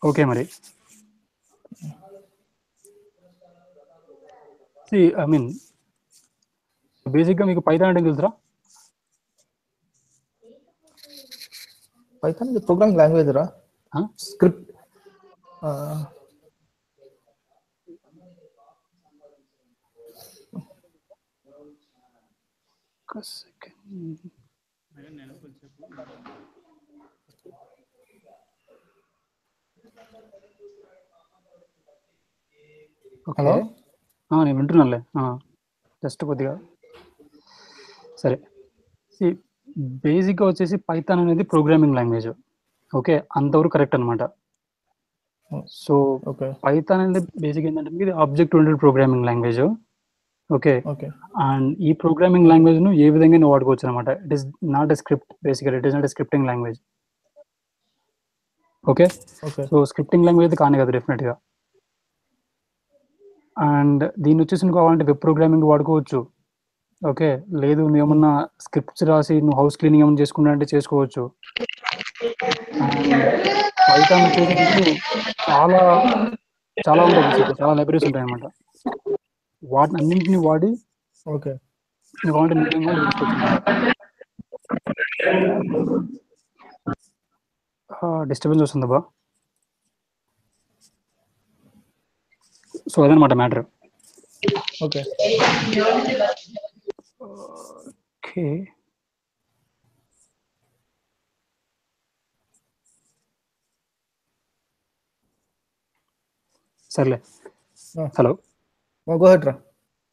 Okay మరి I mean బేసిక్గా మీకు పైథాన్ అంటే తెలుసురా పైథాన్ ఇది ప్రోగ్రామింగ్ లాంగ్వేజ్ రా Huh? స్క్రిప్ట్ ఒక్క సెకండ్ ఓకే హలో ఆ, నేను వింటున్నానులే జస్ట్ కొద్దిగా సరే బేసిక్గా వచ్చేసి పైథాన్ అనేది ప్రోగ్రామింగ్ లాంగ్వేజ్ ఓకే అంతవరకు కరెక్ట్ అనమాట సో ఓకే పైథాన్ అనేది బేసిక్ ఏంటంటే ఇది object oriented programming language okay okay and ఈ ప్రోగ్రామింగ్ లాంగ్వేజ్ ను ఏ విధంగా నువ్వు వాడుకోవచ్చు అనమాట it is not a script basically it is not a scripting language okay okay so scripting language అయితే కానే కదా డెఫినెట్ గా అండ్ దీన్ని వచ్చేసి నువ్వు కావాలంటే వెబ్ ప్రోగ్రామింగ్ వాడుకోవచ్చు ఓకే లేదు నువ్వు ఏమన్నా స్క్రిప్ట్స్ రాసి నువ్వు హౌస్ క్లీనింగ్ ఏమైనా చేసుకుంటా అంటే చేసుకోవచ్చు పైథాన్ వచ్చేసి నీకు చాలా చాలా ఉంటాయి basic గా, చాలా లైబ్రరీస్ ఉంటాయి అనమాట వాటిని అన్నింటిని వాడి ఓకే నువ్వు కావాలంటే మీటింగ్ కూడా డిస్టర్బెన్స్ వస్తుందా బా సో అదనమాట మ్యాటర్ ఓకే ఓకే సర్లే Ah. హలో గో హెడ్ రా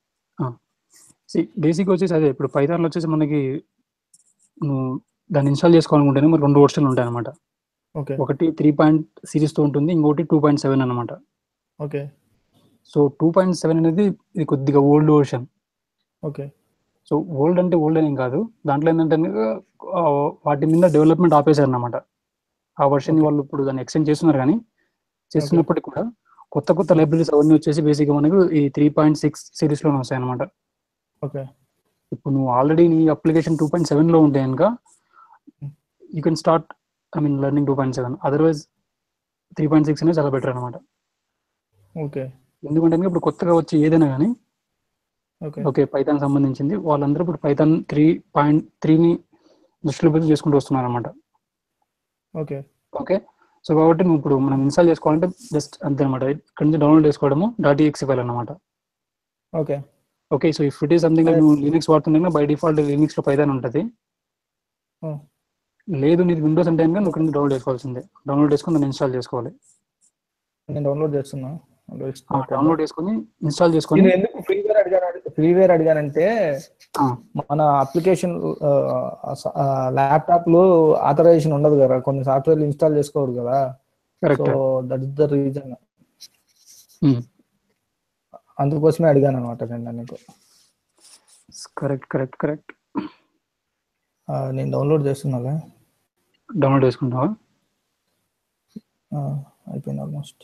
బేసిక్ వచ్చేసి అదే ఇప్పుడు పైథాన్లో వచ్చేసి మనకి నువ్వు దాన్ని ఇన్స్టాల్ చేసుకోవాలనుకుంటేనే మరి రెండు వర్షన్లు ఉంటాయి అనమాట ఓకే ఒకటి త్రీ పాయింట్ సిరీస్తో ఉంటుంది ఇంకోటి టూ పాయింట్ సెవెన్ అనమాట okay so two point seven అనేది ఇది కొద్దిగా old version okay so old అంటే ఓల్డ్ అనేం కాదు దాంట్లో ఏంటంటే ఆ, వాటి మీద డెవలప్మెంట్ ఆపేశారు అనమాట ఆ వర్షన్ Okay. వాళ్ళు ఇప్పుడు దాన్ని ఎక్స్టెండ్ చేస్తున్నారు కానీ చేస్తున్నప్పటికీ కూడా కొత్త కొత్త లైబ్రరీస్ అవన్నీ వచ్చేసి బేసిక్గా మనకు ఈ త్రీ పాయింట్ సిక్స్ సిరీస్లోనే వస్తాయి అనమాట ఓకే ఇప్పుడు నువ్వు ఆల్రెడీ నీ అప్లికేషన్ టూ పాయింట్ సెవెన్లో ఉంటే కనుక you can start I mean learning two point seven otherwise three point six అనేది చాలా బెటర్ అనమాట ఓకే ఎందుకంటే కనుక ఇప్పుడు కొత్తగా వచ్చి ఏదైనా కానీ ఓకే ఓకే పైథాన్ సంబంధించింది వాళ్ళందరూ ఇప్పుడు పైథాన్ త్రీ పాయింట్ త్రీని దృష్టిలో పెట్టి చేసుకుంటూ వస్తున్నారు అనమాట ఓకే ఓకే సో కాబట్టి నువ్వు ఇప్పుడు మనం ఇన్స్టాల్ చేసుకోవాలంటే జస్ట్ అంతే అనమాట ఇక్కడ నుంచి డౌన్లోడ్ చేసుకోవడము డాట్ ఈఎక్స్ ఫైల్ అనమాట okay okay so if it is something like నువ్వు లినిక్స్ వాడుతున్నా బై డిఫాల్ట్ లినిక్స్ లో పైథాన్ ఉంటుంది Oh. లేదు నీది విండోస్ అంటే కనుక నువ్వు ఇక్కడ నుంచి డౌన్లోడ్ చేసుకోవాల్సిందే డౌన్లోడ్ చేసుకుని దాన్ని ఇన్స్టాల్ చేసుకోవాలి నేను డౌన్లోడ్ చేస్తున్నా డౌన్లోడ్ చేసుకుని ఇన్స్టాల్ చేసుకొని నేను ఎందుకు ఫ్రీవేర్ అడిగాను ఫ్రీవేర్ అడిగానంటే ఆ, మన అప్లికేషన్ ల్యాప్టాప్ లో ఆథరైజేషన్ ఉండదు కదా కొన్ని సాఫ్ట్వేర్లు ఇన్స్టాల్ చేసుకోవద్దు కదా so correct that is the reason um, అందుకోసమే అడిగాను అనమాట నేను నీకు కరెక్ట్ కరెక్ట్ కరెక్ట్ ఆ, నేను డౌన్లోడ్ చేస్తున్నాగా డౌన్లోడ్ చేసుకుంటావా ఆ, అయిపోయింది ఆల్మోస్ట్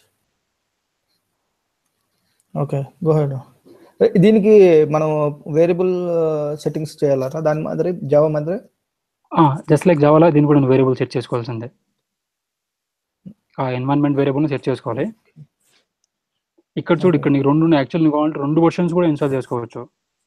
ఓకే గో హెడ్ దీనికి మనం వేరియబుల్ సెట్టింగ్స్ చేయాలరా దాని మాదిరి జావా మాదిరి జస్ట్ లైక్ జావాలో దీన్ని కూడా నువ్వు వేరియబుల్ సెట్ చేసుకోవాల్సిందే ఆ ఎన్వైరన్మెంట్ వేరియబుల్ సెట్ చేసుకోవాలి ఇక్కడ చూడు ఇక్కడ నీకు రెండు యాక్చువల్ నీకు కావాలంటే రెండు వర్షన్స్ కూడా ఇన్స్టాల్ చేసుకోవచ్చు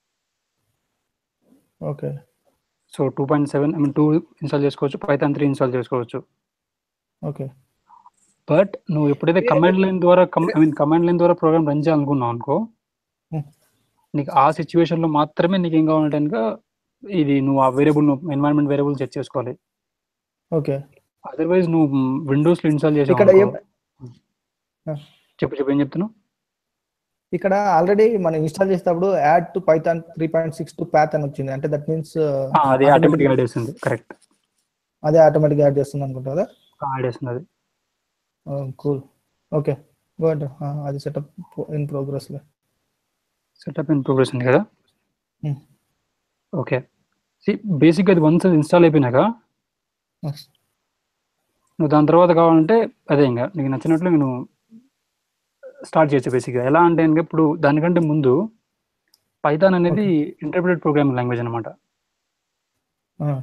okay so two point seven I mean two install చేసుకోవచ్చు పైథాన్ త్రీ ఇన్స్టాల్ చేసుకోవచ్చు ఓకే బట్ నువ్వు ఎప్పుడైతే కమాండ్ లైన్ ద్వారా ఐ మీన్ కమాండ్ లైన్ ద్వారా ప్రోగ్రామ్ రన్ చేయాలనుకున్నావు అనుకో Hmm. నీకు ఆ సిచ్యువేషన్ లో మాత్రమే నీకు ఏం కావాలంటే కనుక ఇది నువ్వు ఆ వేరియబుల్ ఎన్వైరన్మెంట్ వేరియబుల్ సెట్ చేసుకోవాలి ఓకే అదర్వైజ్ నువ్వు విండోస్ లో ఇన్స్టాల్ చేసావు ఇక్కడ ఏం- అనుకో. ఆ. చెప్పు చెప్పు ఏం చెప్తున్నావు ఇక్కడ ఆల్రెడీ మనం ఇన్స్టాల్ చేసేటప్పుడు add to Python three point six to path అని వచ్చింది అంటే దట్ మీన్స్ ఆ, అది ఆటోమేటిక్ యాడ్ చేస్తుంది కరెక్ట్ అదే ఆటోమేటిక్ యాడ్ చేస్తుంది అనుకుంటా కదా యాడ్ చేస్తుంది అది కూల్ ఓకే గుడ్ అది setup in progress setup in progress ఉంది కదా Hmm. ఓకే బేసిక్ అది వన్స్ అది ఇన్స్టాల్ అయిపోయినాక Hmm. నువ్వు దాని తర్వాత కావాలంటే అదే ఇంకా నీకు నచ్చినట్లు నేను స్టార్ట్ చేయొచ్చు బేసిక్గా ఎలా అంటే ఇంకా ఇప్పుడు దానికంటే ముందు పైథాన్ అనేది ఇంటర్ప్రిటెడ్ ప్రోగ్రామింగ్ లాంగ్వేజ్ అనమాట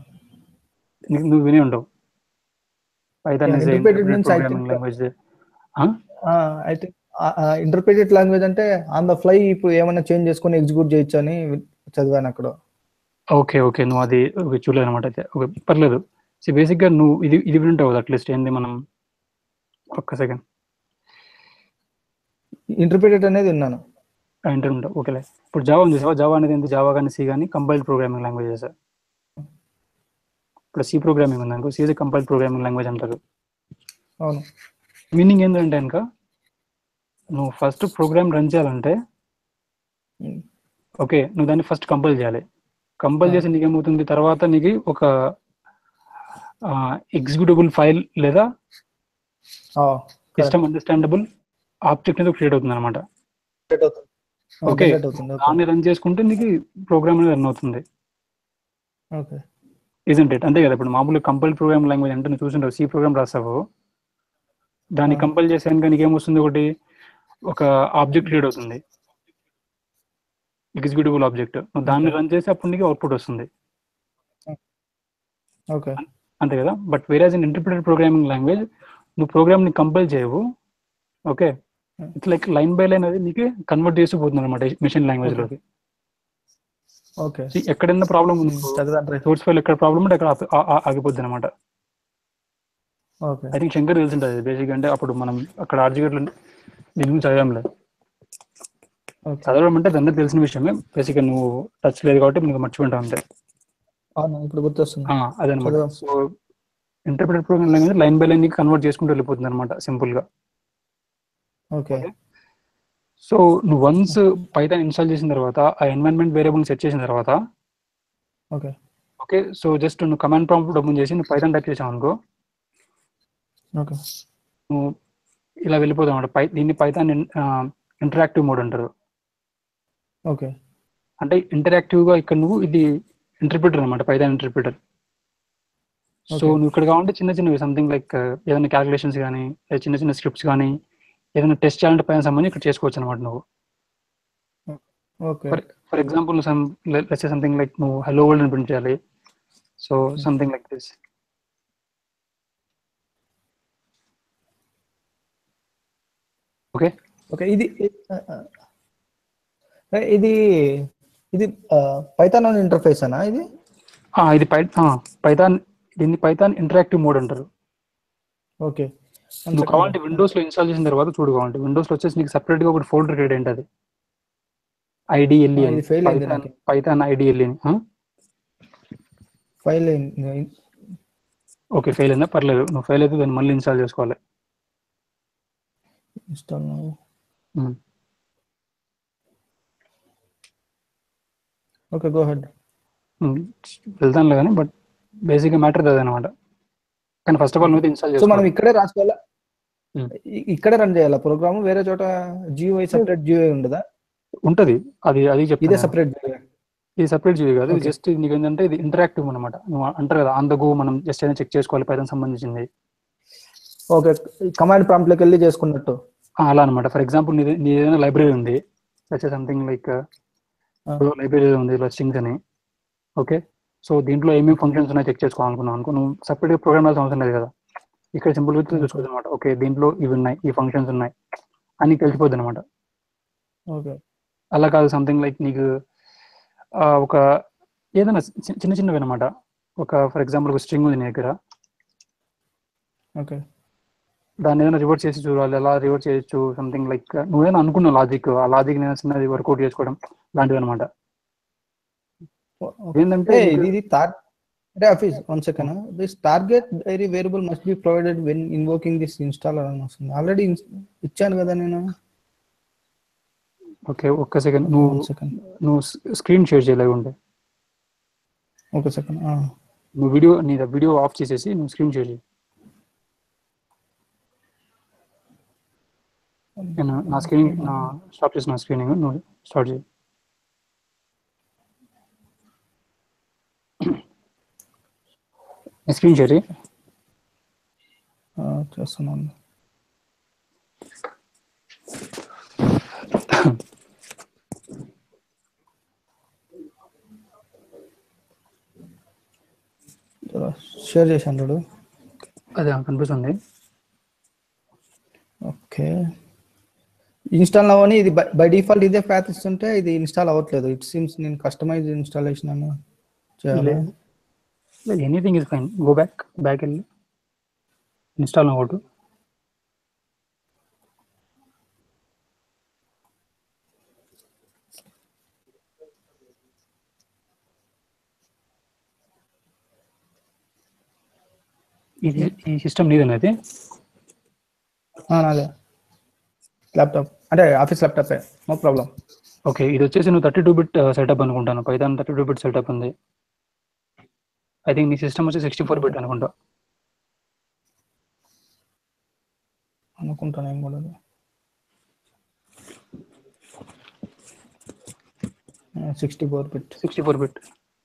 నువ్వు వినే ఉండవు Python Yeah, is interpreted means I programming think- language అయితే ఇంటర్ప్రిటెడ్ లాంగ్వేజ్ అంటే ఆన్ ద ఫ్లై ఇప్పుడు ఏమైనా చేంజ్ చేసుకొని ఎగ్జిక్యూట్ చేయొచ్చు అని చదివాను అక్కడ ఓకే ఓకే నువ్వు అది ఓకే చూడలేదు అనమాట అయితే ఓకే పర్లేదు సో బేసిక్గా నువ్వు ఇది ఇది వింటావు కదా అట్లీస్ట్ ఏంది మనం ఒక్క సెకండ్ ఇంటర్ప్రిటెడ్ అనేది విన్నాను ఇంటర్ ఉంటావు ఓకేలే ఇప్పుడు జావా ఉంది చూసావా జావా అనేది ఏంటి జావా కానీ సి కానీ కంపైల్డ్ ప్రోగ్రామింగ్ లాంగ్వేజెస్ ఇప్పుడు సి ప్రోగ్రామింగ్ ఉంది అనుకో సిది కంపైల్డ్ ప్రోగ్రామింగ్ లాంగ్వేజ్ అంటారు అవును మీనింగ్ ఏంటంటే కనుక నువ్వు ఫస్ట్ ప్రోగ్రామ్ రన్ చేయాలంటే Hmm. ఓకే నువ్వు దాన్ని ఫస్ట్ కంపైల్ చేయాలి కంపైల్ చేసి నీకు ఏమవుతుంది తర్వాత నీకు ఒక ఎగ్జిక్యూటబుల్ ఫైల్ లేదా సిస్టమ్ అండర్స్టాండబుల్ ఆబ్జెక్ట్ అనేది క్రియేట్ అవుతుంది అనమాట Okay. అవుతుంది దాన్ని రన్ చేసుకుంటే నీకు ప్రోగ్రామ్ అనేది రన్ అవుతుంది ఓకే ఇజెంట్ ఇట్ అంతే కదా ఇప్పుడు మామూలుగా కంపైల్ ప్రోగ్రామ్ లాంగ్వేజ్ అంటే నువ్వు చూసింటావు సి ప్రోగ్రామ్ రాస్తావు దాన్ని Ah. కంపైల్ చేసాక నీకు ఏమొస్తుంది ఒకటి ఒక ఆబ్జెక్ట్ క్రియేట్ అవుతుంది ఎగ్జిక్యూటిబుల్ ఆబ్జెక్ట్ నువ్వు దాన్ని రన్ చేసి అప్పుడు నీకు అవుట్పుట్ వస్తుంది ఓకే అంతే కదా బట్ వేరే ఇన్ ఇంటర్ప్రిటెడ్ ప్రోగ్రామింగ్ లాంగ్వేజ్ నువ్వు ప్రోగ్రామ్ ని కంపైల్ చేయవు okay Hmm. It's like line by line అది నీకు కన్వర్ట్ చేసి పోతుంది అనమాట మిషన్ లాంగ్వేజ్ లోకి ఓకే See, ఎక్కడైనా ప్రాబ్లం ఉంది చదివాను సోర్స్ ఫైల్ ఎక్కడ ప్రాబ్లం ఉంటే అక్కడ ఆపి- ఆ- ఆ- ఆగిపోద్ది అనమాట ఓకే ఐ థింక్ శంకర్ తెలిసింటది బేసిక్ అంటే అప్పుడు మనం అక్కడ ఆర్జిగేట్లు దీని గురించి చదివాంలే ఓకే చదవడం అంటే అది అందరికి తెలిసిన విషయమే బేసిక్ నువ్వు టచ్ లేదు కాబట్టి నీకు మర్చిపోయింటావు అంతే అవును ఇప్పుడు గుర్తొస్తుంది ఆ, అదనమాట చదివాం. So interpreted program language line by line convert చేసుకుంటూ వెళ్ళిపోతుంది అనమాట సింపుల్ గా ఓకే సో నువ్వు వన్స్ పైథాన్ ఇన్స్టాల్ చేసిన తర్వాత ఆ ఎన్వైరన్మెంట్ వేరియబుల్ సెట్ చేసిన తర్వాత ఓకే ఓకే సో జస్ట్ నువ్వు కమాండ్ ప్రాంప్ట్ ఓపెన్ చేసి నువ్వు పైథాన్ టైప్ చేసావు అనుకో ఓకే నువ్వు ఇలా వెళ్ళిపోతావు అనమాట పై దీన్ని పైథాన్ ఇంటరాక్టివ్ మోడ్ అంటారు ఓకే అంటే ఇంటరాక్టివ్ గా ఇక్కడ నువ్వు ఇది ఇంటర్ప్రిటర్ అనమాట పైథాన్ ఇంటర్ప్రిటర్ సో Okay. నువ్వు ఇక్కడ కావాలంటే చిన్న చిన్నవి సంథింగ్ లైక్ ఏదైనా క్యాలిక్యులేషన్స్ కానీ లేదా చిన్న చిన్న స్క్రిప్ట్స్ కానీ ఏదైనా టెస్ట్ చేయాలంటే పైన సంబంధించి ఇక్కడ చేసుకోవచ్చు అనమాట నువ్వు okay for example some let's something like నువ్వు హలో వరల్డ్ అని ప్రింట్ చేయాలి so something like this okay okay ఇది ఆ, ఆ, ఇది ఇది పైథాన్ ఇంటర్ఫేస్ అనా ఇది ఇది పై పైథాన్ దీన్ని పైథాన్ ఇంటరాక్టివ్ మోడ్ అంటారు ఓకే నువ్వు కావాలంటే విండోస్ లో ఇన్స్టాల్ చేసిన తర్వాత చూడు కావాలంటే విండోస్ లో వచ్చేసి నీకు సెపరేట్ గా ఒకటి ఫోల్డర్ క్రియేట్ అయింది అది ఐడిఎల్ఈ ఆ, అని ఇది fail అయింది పైథాన్ నాకు. పైథాన్ ఐడిఎల్ఈ అని ఫైల్ ఓకే ఫెయిల్ అయిందా పర్లేదు నువ్వు ఫెయిల్ అయితే దాన్ని మళ్ళీ ఇన్స్టాల్ చేసుకోవాలి install Hmm. Okay go head um, వెళ్తానులే కానీ బట్ బేసిక్ గా మ్యాటర్ అదే అనమాట కానీ ఫస్ట్ ఆఫ్ ఆల్ నువ్వు ఇన్స్టాల్ సో మనం చేసుకోవాలి ఇక్కడే రాసుకోవాలా Hmm. ఇ- ఇక్కడే రన్ చేయాలా ప్రోగ్రామ్ వేరే చోట జియోఐ సెపరేట్ జియోఐ ఉండదా ఉంటది అది అది ఇదే చెప్తాను సెపరేట్ ఇది సెపరేట్ జీవి కాదు ఇది Okay. జస్ట్ నీకు ఏంటంటే ఇది ఇంటరాక్టివ్ అనమాట నువ్వు అంటారు కదా ఆన్ ద గో మనం జస్ట్ ఏదైనా చెక్ చేసుకోవాలి పైథాన్ సంబంధించింది ఓకే కమాండ్ ప్రాంప్ట్ లోకి వెళ్ళి చేసుకున్నట్టు ఆ, అలా అనమాట ఫర్ ఎగ్జాంపుల్ నీ నీ ఏదైనా లైబ్రరీ ఉంది వచ్చే సంథింగ్ లైక్ లైబ్రరీ ఉంది ఇలా స్ట్రింగ్స్ అని ఓకే సో దీంట్లో ఏమేమి ఫంక్షన్స్ ఉన్నాయో చెక్ చేసుకోవాలనుకున్నావు అనుకో నువ్వు సపరేట్గా ప్రోగ్రామ్ రాసిన అవసరం లేదు కదా ఇక్కడ సింపుల్ గా చూసుకోవచ్చు అనమాట ఓకే దీంట్లో ఇవి ఉన్నాయి ఈ ఫంక్షన్స్ ఉన్నాయి అని తెలిసిపోద్ది అనమాట ఓకే అలా కాదు సంథింగ్ లైక్ నీకు ఆ, ఒక ఏదైనా చి- చిన్న చిన్నవి అనమాట ఒక ఫర్ ఎగ్జాంపుల్ ఒక స్ట్రింగ్ ఉంది నీ దగ్గర ఓకే దాన్ని ఏదైనా రివర్ట్ చేసి చూడాలి ఎలా రివర్ట్ చేయొచ్చు సంథింగ్ లైక్ నువ్వేనా అనుకున్నావు లాజిక్ ఆ లాజిక్ నేను చిన్నది వర్కౌట్ చేసుకోవడం లాంటివి అనమాట ఏంటంటే అంటే ఇది ఇది టార్ అంటే office one second this target dir variable must be provided when invoking this installer అని వస్తుంది ఆల్రెడీ ఇచ్చాను కదా నేను ఓకే ఒక్క సెకండ్ నువ్వు వన్ సెకండ్ నువ్వు స్క్రీన్ షేర్ చేయలేకుంటే ఒక సెకండ్ నువ్వు వీడియో నీ వీడియో ఆఫ్ చేసేసి నువ్వు స్క్రీన్ షేర్ చేయి నేను నా స్క్రీన్ నా స్టాప్ చేసిన స్క్రీనింగ్ నువ్వు స్టార్ట్ చేయి స్క్రీన్ షేర్ చేయి చేస్తున్నాను షేర్ చేశాను చూడు అదే కనిపిస్తుంది ఓకే ఇన్స్టాల్ అవ్వని ఇది బై డిఫాల్ట్ ఇదే ప్యాత్ ఇస్తుంటే ఇది ఇన్స్టాల్ అవ్వట్లేదు ఇట్ సీమ్స్ నేను కస్టమైజ్ ఇన్స్టాలేషన్ అని చేయాలి anything is fine go back back వెళ్ళి ఇన్స్టాల్ ఒకటి ఇది ఈ సిస్టమ్ నీదన్నది ఆ, నాదే ల్యాప్టాప్ అంటే ఆఫీస్ ల్యాప్టాపే నో ప్రాబ్లం ఓకే ఇది వచ్చేసి నువ్వు థర్టీ టూ బిట్ సెటప్ అనుకుంటాను Python thirty two bit setup ఉంది ఐ థింక్ నీ సిస్టమ్ వచ్చి సిక్స్టీ ఫోర్ బిట్ అనుకుంటా అనుకుంటాను నేను కూడా sixty four bit sixty four bit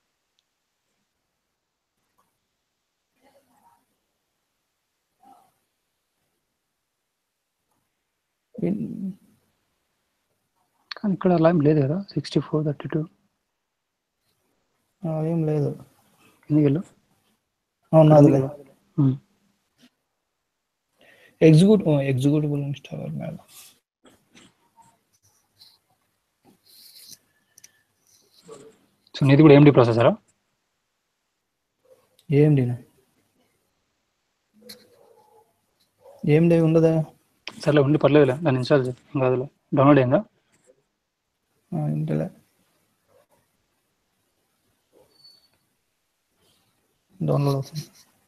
కానీ ఇక్కడ అలా ఏం లేదు కదా సిక్స్టీ ఫోర్ థర్టీ టూ ఏం లేదు ఎందుకు వెళ్ళు ఉన్నది ఉమ్. ఎగ్జిక్యూట్ ఎగ్జిక్యూటిబుల్ ఇన్స్టాలర్ మీద సో నీది కూడా ఏమిటి ప్రాసెసరా ఏం డీనా ఏం డే ఉండదా సర్లే ఉండి పర్లేదులే దాన్ని ఇన్స్టాల్ చేయి ఏం కాదులే డౌన్లోడ్ అయిందా ఆ, ఇంటలే డౌన్లోడ్ అవుతుంది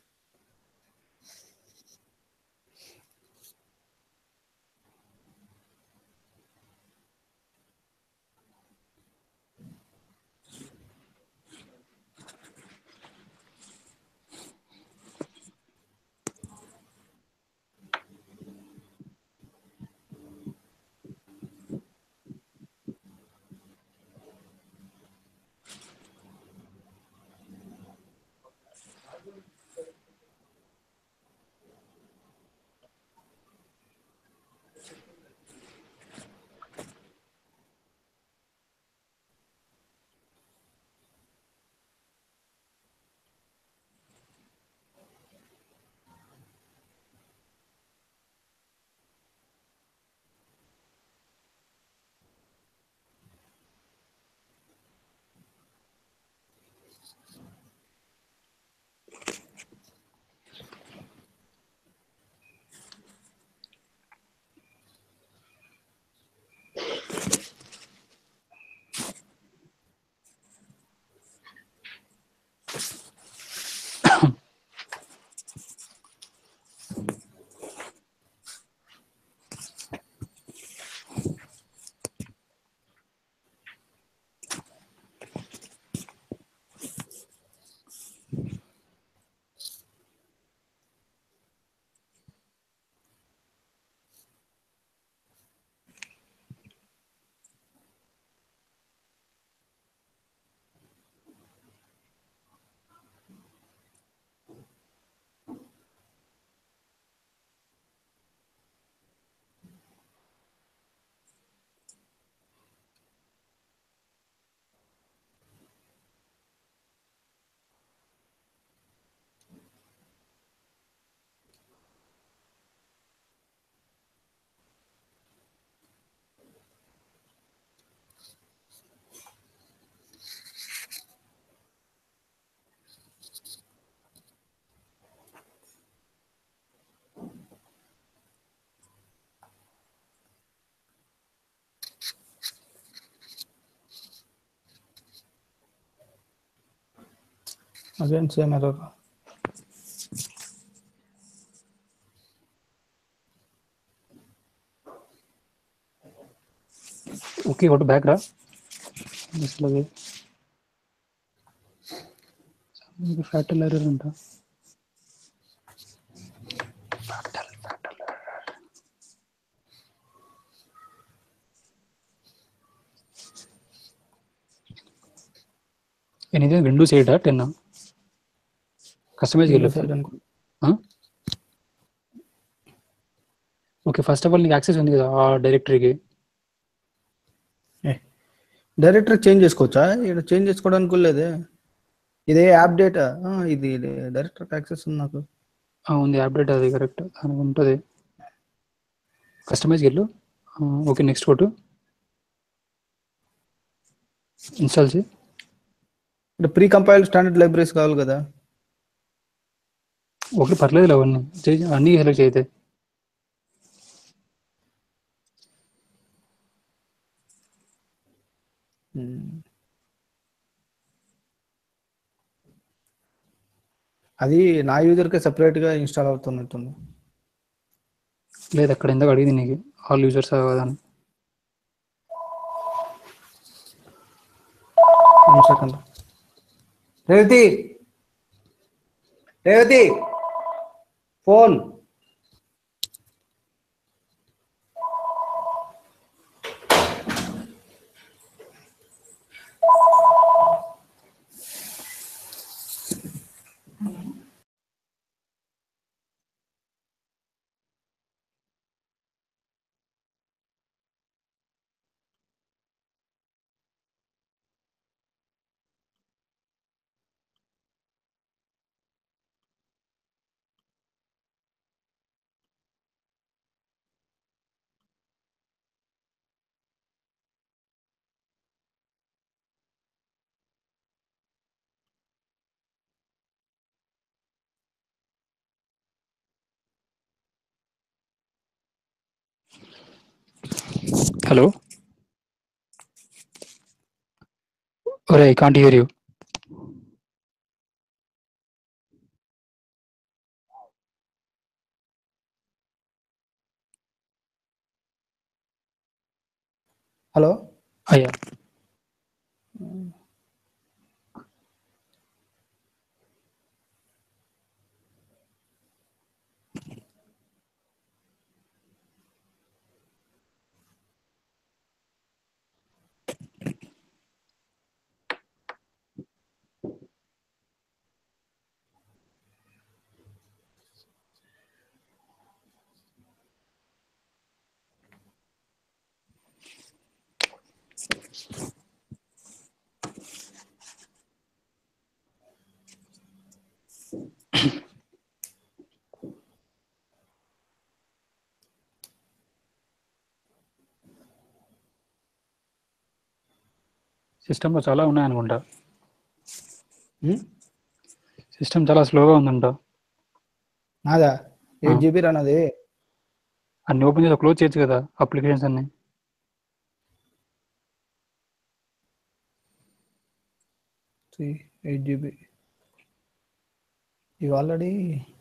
అగైన్ సేమ్ ఎర్రర్ ఓకే ఒకటి బ్యాక్ రా అసలు అది ఫ్యాటల్ ఎర్రర్ అంట ఇది విండోస్ ఎయిటా ten customize okay first of all నీకు యాక్సెస్ ఉంది కదా ఆ డైరెక్టరీకి డైరెక్టర్ చేంజ్ చేసుకోవచ్చా ఇక్కడ చేంజ్ చేసుకోవడానికి కూడా లేదే ఇదే యాప్ డేటా ఇది డైరెక్టర్ యాక్సెస్ ఉంది నాకు ఉంది అప్డేట్ అది కరెక్ట్ దానికి ఉంటుంది కస్టమైజ్కి వెళ్ళు ఓకే నెక్స్ట్ కొట్టు ఇన్స్టాల్ చేయి అంటే ప్రీ కంపైల్డ్ స్టాండర్డ్ లైబ్రరీస్ కావాలి కదా ఒకటి పర్లేదు అవన్నీ చేయి అన్నీ సెలెక్ట్ అయితే అది నా యూజర్కే సెపరేట్గా ఇన్స్టాల్ అవుతున్నట్టుంది లేదు అక్కడ ఇందాక అడిగింది నీకు ఆల్ యూజర్స్ కాదని one second Revathi Revathi phone hello ఒరే I can't hear you hello అయ్యా సిస్టంలో చాలా ఉన్నాయనుకుంటా సిస్టమ్ చాలా స్లోగా ఉందంట నాదా ఎయిట్ ఆ. జీబీ రానది అన్ని ఓపెన్ చేసి క్లోజ్ చేయొచ్చు కదా అప్లికేషన్స్ అన్ని ఎయిట్ జీబీ ఇవి ఆల్రెడీ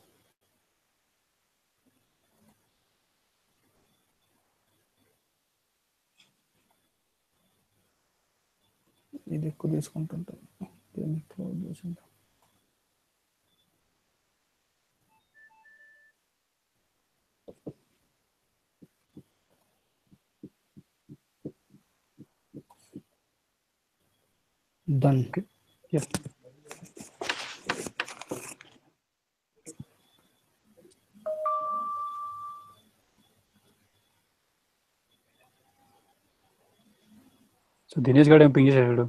ఇది ఎక్కువ తీసుకుంటుంటాను దీన్ని క్లోజ్ చేసింటాం done Yeah. So Dinesh garu ఏం పింగ్ చేశాడు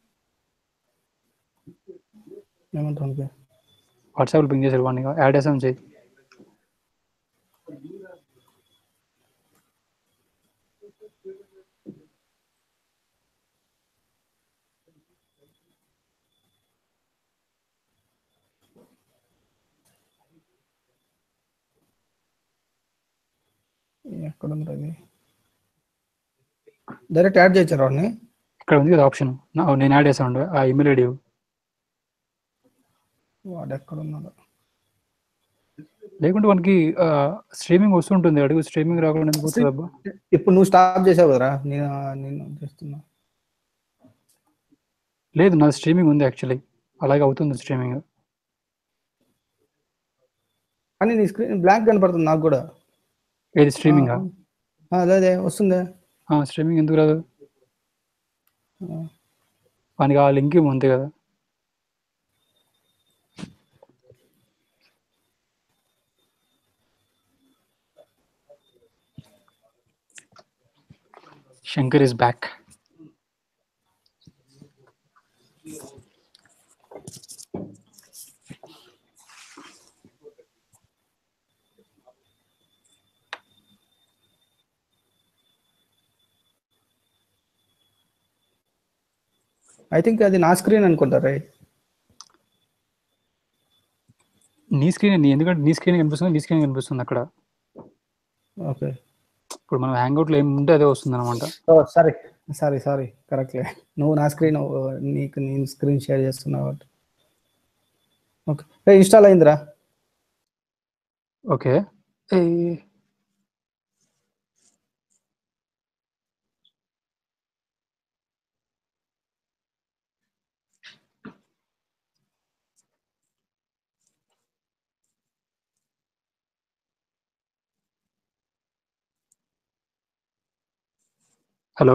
ఏమంటాను వాట్సాప్లో పింగ్ చేశాడు వాడిని యాడ్ చేసాం చేయి ఎక్కడ ఉంది అది డైరెక్ట్ యాడ్ చేయొచ్చారు వాడిని ఇక్కడ ఉంది కదా ఆప్షన్ నేను యాడ్ చేసాను ఆ ఇమెయిల్ ఐడి వాడు ఎక్కడ ఉన్నాడు లేకుంటే మనకి స్ట్రీమింగ్ వస్తుంటుంది అడుగు స్ట్రీమింగ్ రాకుండా ఎందుకు వస్తుంది అబ్బా ఇప్పుడు నువ్వు స్టాప్ చేసావు కదరా నేను నేను చేస్తున్నా లేదు నా స్ట్రీమింగ్ ఉంది యాక్చువల్లీ అలాగే అవుతుంది స్ట్రీమింగ్ కానీ నీ స్క్రీన్ బ్లాంక్ కనపడుతుంది నాకు కూడా ఏది స్ట్రీమింగ్ ఆ, అదే అదే వస్తుందే స్ట్రీమింగ్ ఎందుకు రాదు ఆ. మనకి ఆ లింక్ ఏమో ఉంది కదా Shankar is back I think అది నా స్క్రీన్ అనుకుంటా రైట్ నీ స్క్రీన్ నీ ఎందుకంటే నీ స్క్రీన్ కనిపిస్తుంది నీ స్క్రీన్ కనిపిస్తుంది అక్కడ ఓకే ఇప్పుడు మనం హ్యాంగ్ లో ఏమి ఉంటే అదే వస్తుంది అనమాట ఓ సారీ సారీ సారీ కరెక్ట్లే నువ్వు నా స్క్రీన్ నీకు నేను స్క్రీన్ షేర్ చేస్తున్నావు కాబట్టి ఓకే ఇన్స్టాల్ అయిందిరా ఓకే హలో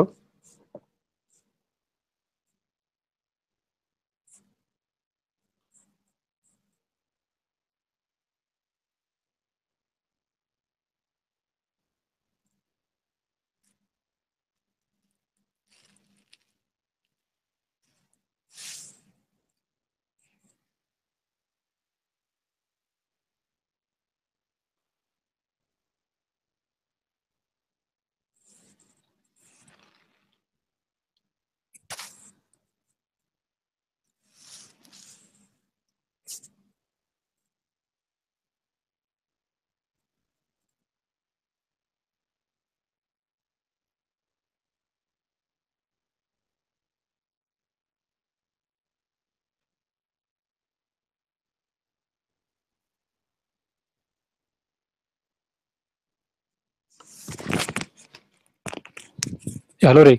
హలో రే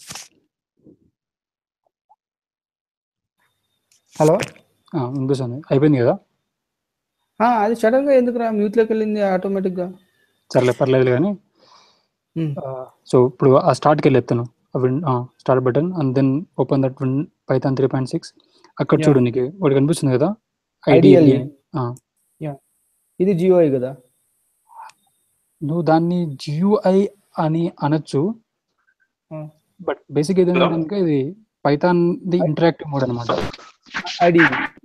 హలో ఆ, వినిపిస్తుంది అయిపోయింది కదా అది సడన్ గా ఎందుకురా మ్యూట్ లోకి వెళ్ళింది ఆటోమేటిక్ గా సర్లే పర్లేదు కానీ Hmm. సో ఇప్పుడు ఆ స్టార్ట్కి వెళ్ళి ఎత్తాను start button and then open that win Python three point six అక్కడ Yeah. చూడు నీకు ఒకటి కనిపిస్తుంది కదా IDLE. ఐడిఎల్ఈ ఇది జియోఐ కదా నువ్వు దాన్ని జియుఐ అని అనొచ్చు Hmm. బట్ బేసిక్ ఏదైనా కనుక ఇది పైథాన్ ది ఇంటరాక్టివ్ మోడ్ అనమాట ఐడి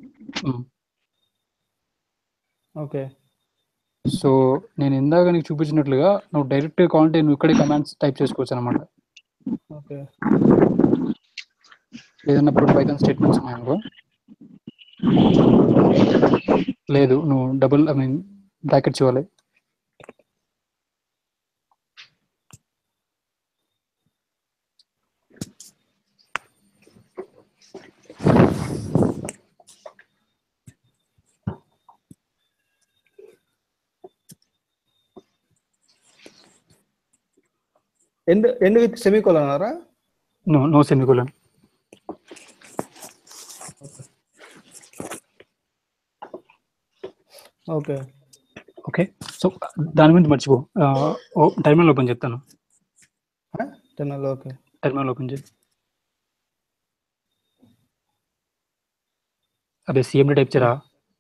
ఓకే సో నేను ఇందాక నీకు చూపించినట్లుగా నువ్వు డైరెక్ట్ కావాలంటే నువ్వు ఇక్కడే కమాండ్స్ టైప్ చేసుకోవచ్చు అనమాట ఓకే ఏదైనా ఇప్పుడు పైథాన్ స్టేట్మెంట్స్ ఉన్నాయనుకో లేదు నువ్వు డబుల్ ఐ మీన్ బ్రాకెట్స్ ఇవ్వాలి ఎండ్ ఎండ్ విత్ సెమీకోలన్ అన్నారా no no semicolon okay okay so దాని గురించి మర్చిపో టర్మినల్ ఓపెన్ చెప్తాను టెన్నల్ ఓకే టర్మినల్ ఓపెన్ చేయి అదే సిఎండి టైప్ చేయరా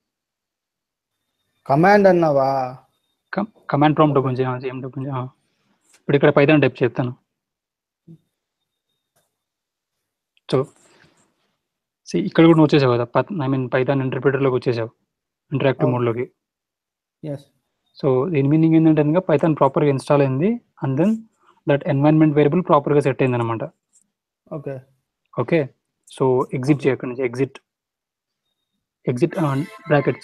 కమాండ్ అన్నావా కమాండ్ ప్రాంప్ట్ ఓపెన్ చేయ సిఎండి ఓపెన్ చేయ ఇప్పుడు ఇక్కడ పైథాన్ టైప్ చేస్తాను సో సి ఇక్కడ కూడా నువ్వు వచ్చేసావు కదా ఐ మీన్ పైథాన్ ఇంటర్ప్రిటర్లోకి వచ్చేసావు ఇంటరాక్టివ్ అవును. మోడ్లోకి ఎస్ సో దీని మీనింగ్ ఏంటంటే కనుక పైథాన్ ప్రాపర్గా ఇన్స్టాల్ అయింది and then that environment variable ప్రాపర్గా సెట్ అయింది అనమాట ఓకే ఓకే సో ఎగ్జిట్ చేయ అక్కడి నుంచి exit exit brackets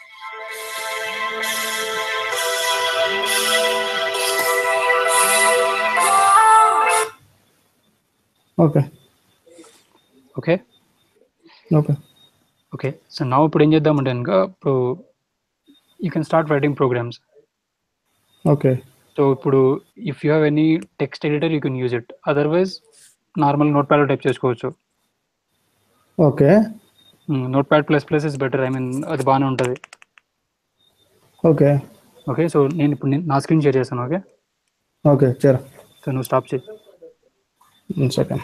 okay okay okay okay so నా ఇప్పుడు ఏం చేద్దామంటే కనుక ఇప్పుడు you can start writing programs okay so ఇప్పుడు if you have any text editor you can use it otherwise normal notepad type చేసుకోవచ్చు okay notepad plus plus is better I mean అది బాగానే ఉంటుంది okay okay so నేను ఇప్పుడు నేను నా screen share చేస్తాను ఓకే ఓకే చరా సో నువ్వు స్టాప్ చేయి one second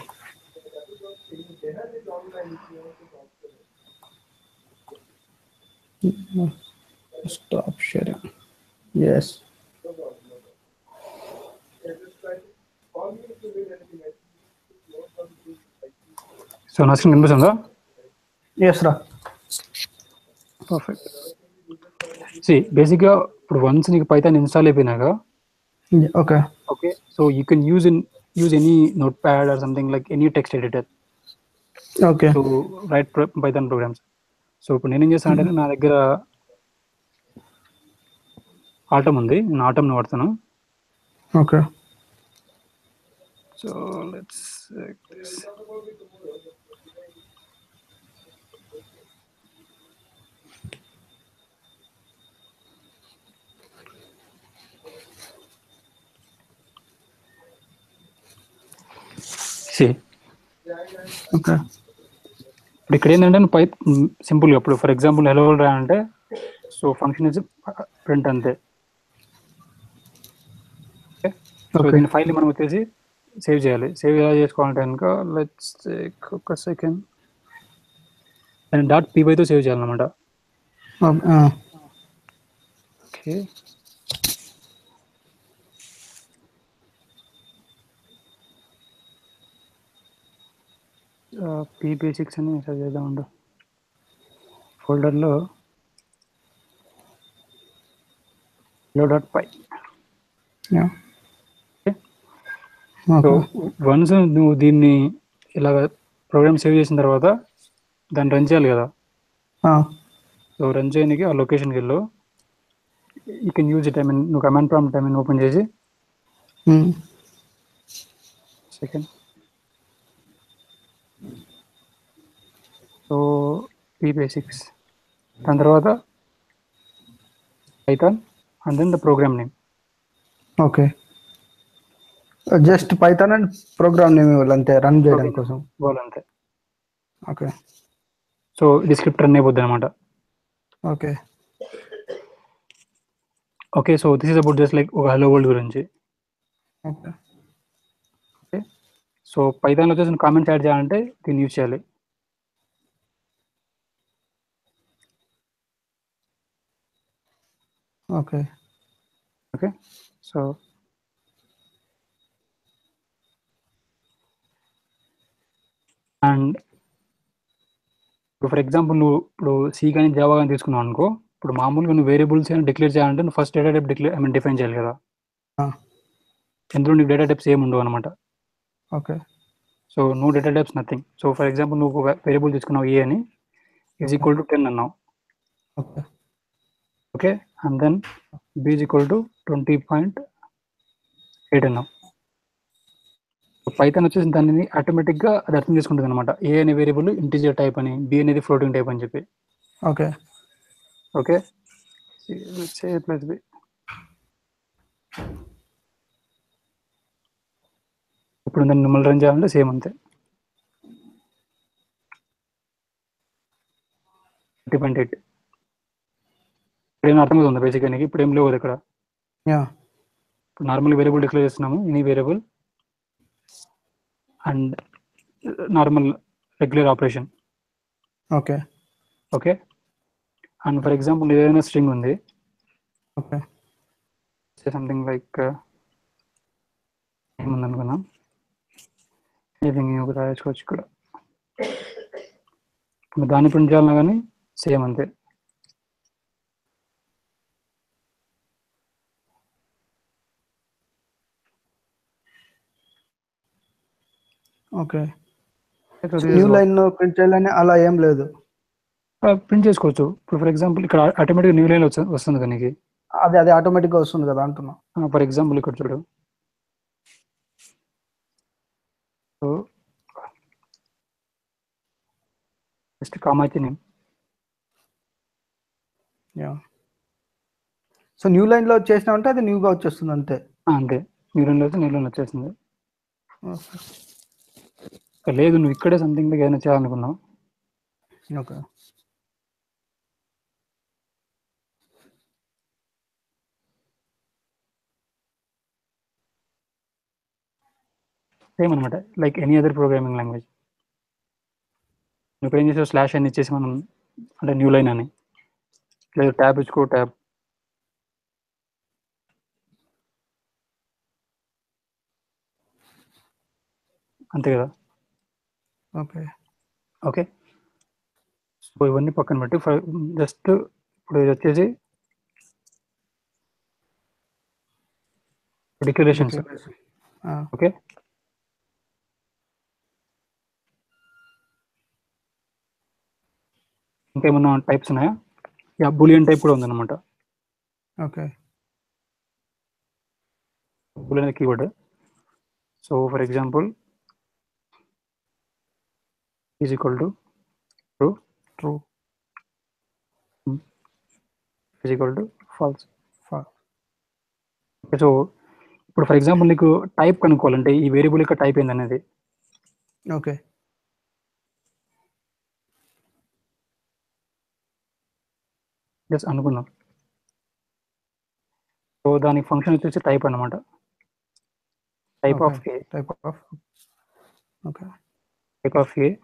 stop sharing yes so నా స్క్రీన్ కనిపిస్తుందా ఎస్ రా పర్ఫెక్ట్ సి బేసిక్గా ఇప్పుడు వన్స్ నీకు పైథాన్ ఇన్స్టాల్ అయిపోయినాక okay okay so you can use in use any notepad or something like any text editor okay to write Python programs so ఇప్పుడు నేనేం చేస్తాను అంటే నా దగ్గర ఆటం ఉంది నేను ఆటంని వాడతాను okay so let's see okay ఇప్పుడు ఇక్కడ ఏంటంటే పై సింపుల్గా ఇప్పుడు ఫర్ ఎగ్జాంపుల్ హెలో వరల్డ్ రా అంటే సో ఫంక్షన్ ఇస్ ప్రింట్ అంతే సో Okay. దీని ఫైల్ మనం వచ్చేసి సేవ్ చేయాలి సేవ్ ఎలా చేసుకోవాలంటే కనుక లెట్స్ ఒక సెకండ్ అండ్ డాట్ పీవైతో సేవ్ చేయాలన్నమాట ఓకే పీ బేసిక్స్ అని మెసేజ్ చేద్దాం ఉండు ఫోల్డర్లో లో డాట్ పై సో వన్స్ నువ్వు దీన్ని ఇలా ప్రోగ్రామ్ సేవ్ చేసిన తర్వాత దాన్ని రన్ చేయాలి కదా సో రన్ చేయడానికి ఆ లొకేషన్కి వెళ్ళు you can use it I mean నువ్వు command prompt I mean open చేసి సెకండ్ సో పీ బేసిక్స్ దాని తర్వాత Python and then the program name okay just Python and program name ఇవ్వాలి అంతే రన్ చేయడం కోసం ఇవ్వాలంతే ఓకే సో ఇది స్క్రిప్ట్ రన్ అయిపోద్ది అనమాట okay okay so this is about just like ఒక హలో వరల్డ్ గురించి ఓకే సో పైథాన్లో వచ్చేసి కామెంట్స్ యాడ్ చేయాలంటే దీన్ని యూజ్ చేయాలి ఓకే ఓకే సో అండ్ ఇప్పుడు ఫర్ ఎగ్జాంపుల్ నువ్వు ఇప్పుడు సి కానీ జావా కానీ తీసుకున్నావు అనుకో ఇప్పుడు మామూలుగా నువ్వు వేరియబుల్స్ అని డిక్లేర్ చేయాలంటే నువ్వు first data type declare I mean define చేయాలి కదా Ah. ఎందులో నీకు డేటా టైప్స్ ఏమి ఉండవు అనమాట okay so no data types nothing so for example నువ్వు వేరియబుల్ తీసుకున్నావు ఏ అని ఈజ్ ఈక్వల్ టు టెన్ అన్నావు okay okay and then B is equal to twenty point eight అన్నాం పైథాన్ వచ్చేసి దానిని ఆటోమేటిక్గా అది అర్థం చేసుకుంటుంది అనమాట ఏ అనే వేరియబుల్ ఇంటీజర్ టైప్ అని బి అనేది ఫ్లోటింగ్ టైప్ అని చెప్పి ఓకే ఓకే ప్లస్ బి ఇప్పుడు దాన్ని మిమ్మల్ని రన్ చేయాలంటే సేమ్ అంతే థర్టీ పాయింట్ ఎయిట్ ఇప్పుడు ఏమైనా అర్థమవుతుంది బేసిక్గా నీకు ఇప్పుడు ఏం లేవు కదా ఇక్కడ యా ఇప్పుడు నార్మల్ వేరియబుల్ డిక్లేర్ చేస్తున్నాము any variable and normal regular operation okay okay and for example ఏదైనా స్ట్రింగ్ ఉంది ఓకే సంథింగ్ లైక్ ఏముంది అనుకున్నాం ఏదింగ్ ఒక రాసుకోవచ్చు ఇక్కడ ఇప్పుడు దాన్ని ప్రింట్ చేయాలన్నా కానీ సేమ్ అంతే ఓకే న్యూ లైన్ ప్రింట్ చేయాలని అలా ఏం లేదు ప్రింట్ చేసుకోవచ్చు ఇప్పుడు ఫర్ ఎగ్జాంపుల్ ఇక్కడ ఆటోమేటిక్ న్యూ లైన్ వస్తుంది కదా నీకు అది అది ఆటోమేటిక్గా వస్తుంది కదా అంటున్నా ఫర్ ఎగ్జాంపుల్ ఇక్కడ చూడు so just Kamachi name yeah so new లైన్లో చేసినామంటే అది న్యూగా వచ్చేస్తుంది అంతే అంతే న్యూ లైన్ అయితే న్యూ లైన్ వచ్చేసింది ఇంకా లేదు నువ్వు ఇక్కడే సంథింగ్ ఏదైనా చేయాలనుకున్నావు ఓకే సేమ్ అనమాట like any other programming language నువ్వు ఏం చేసావు స్లాష్ అని ఇచ్చేసి మనం అంటే న్యూ లైన్ అని లేదు ట్యాబ్ ఇచ్చుకో ట్యాబ్ అంతే కదా ఓకే ఓకే సో ఇవన్నీ పక్కన పెట్టి జస్ట్ ఇప్పుడు ఇది వచ్చేసి డిక్లరేషన్స్ ఓకే ఇంకేమన్నా టైప్స్ ఉన్నాయా యా బులియన్ టైప్ కూడా ఉందన్నమాట okay Boolean keyword so for example is equal to true true is equal to false so ఇప్పుడు ఫర్ ఎగ్జాంపుల్ నీకు టైప్ కనుక్కోవాలంటే ఈ వేరియబుల్ యొక్క టైప్ ఏందనేది ఓకే జస్ట్ అనుకుందాం సో దాని ఫంక్షన్ వచ్చేసి టైప్ అన్నమాట type of A type of okay type of A.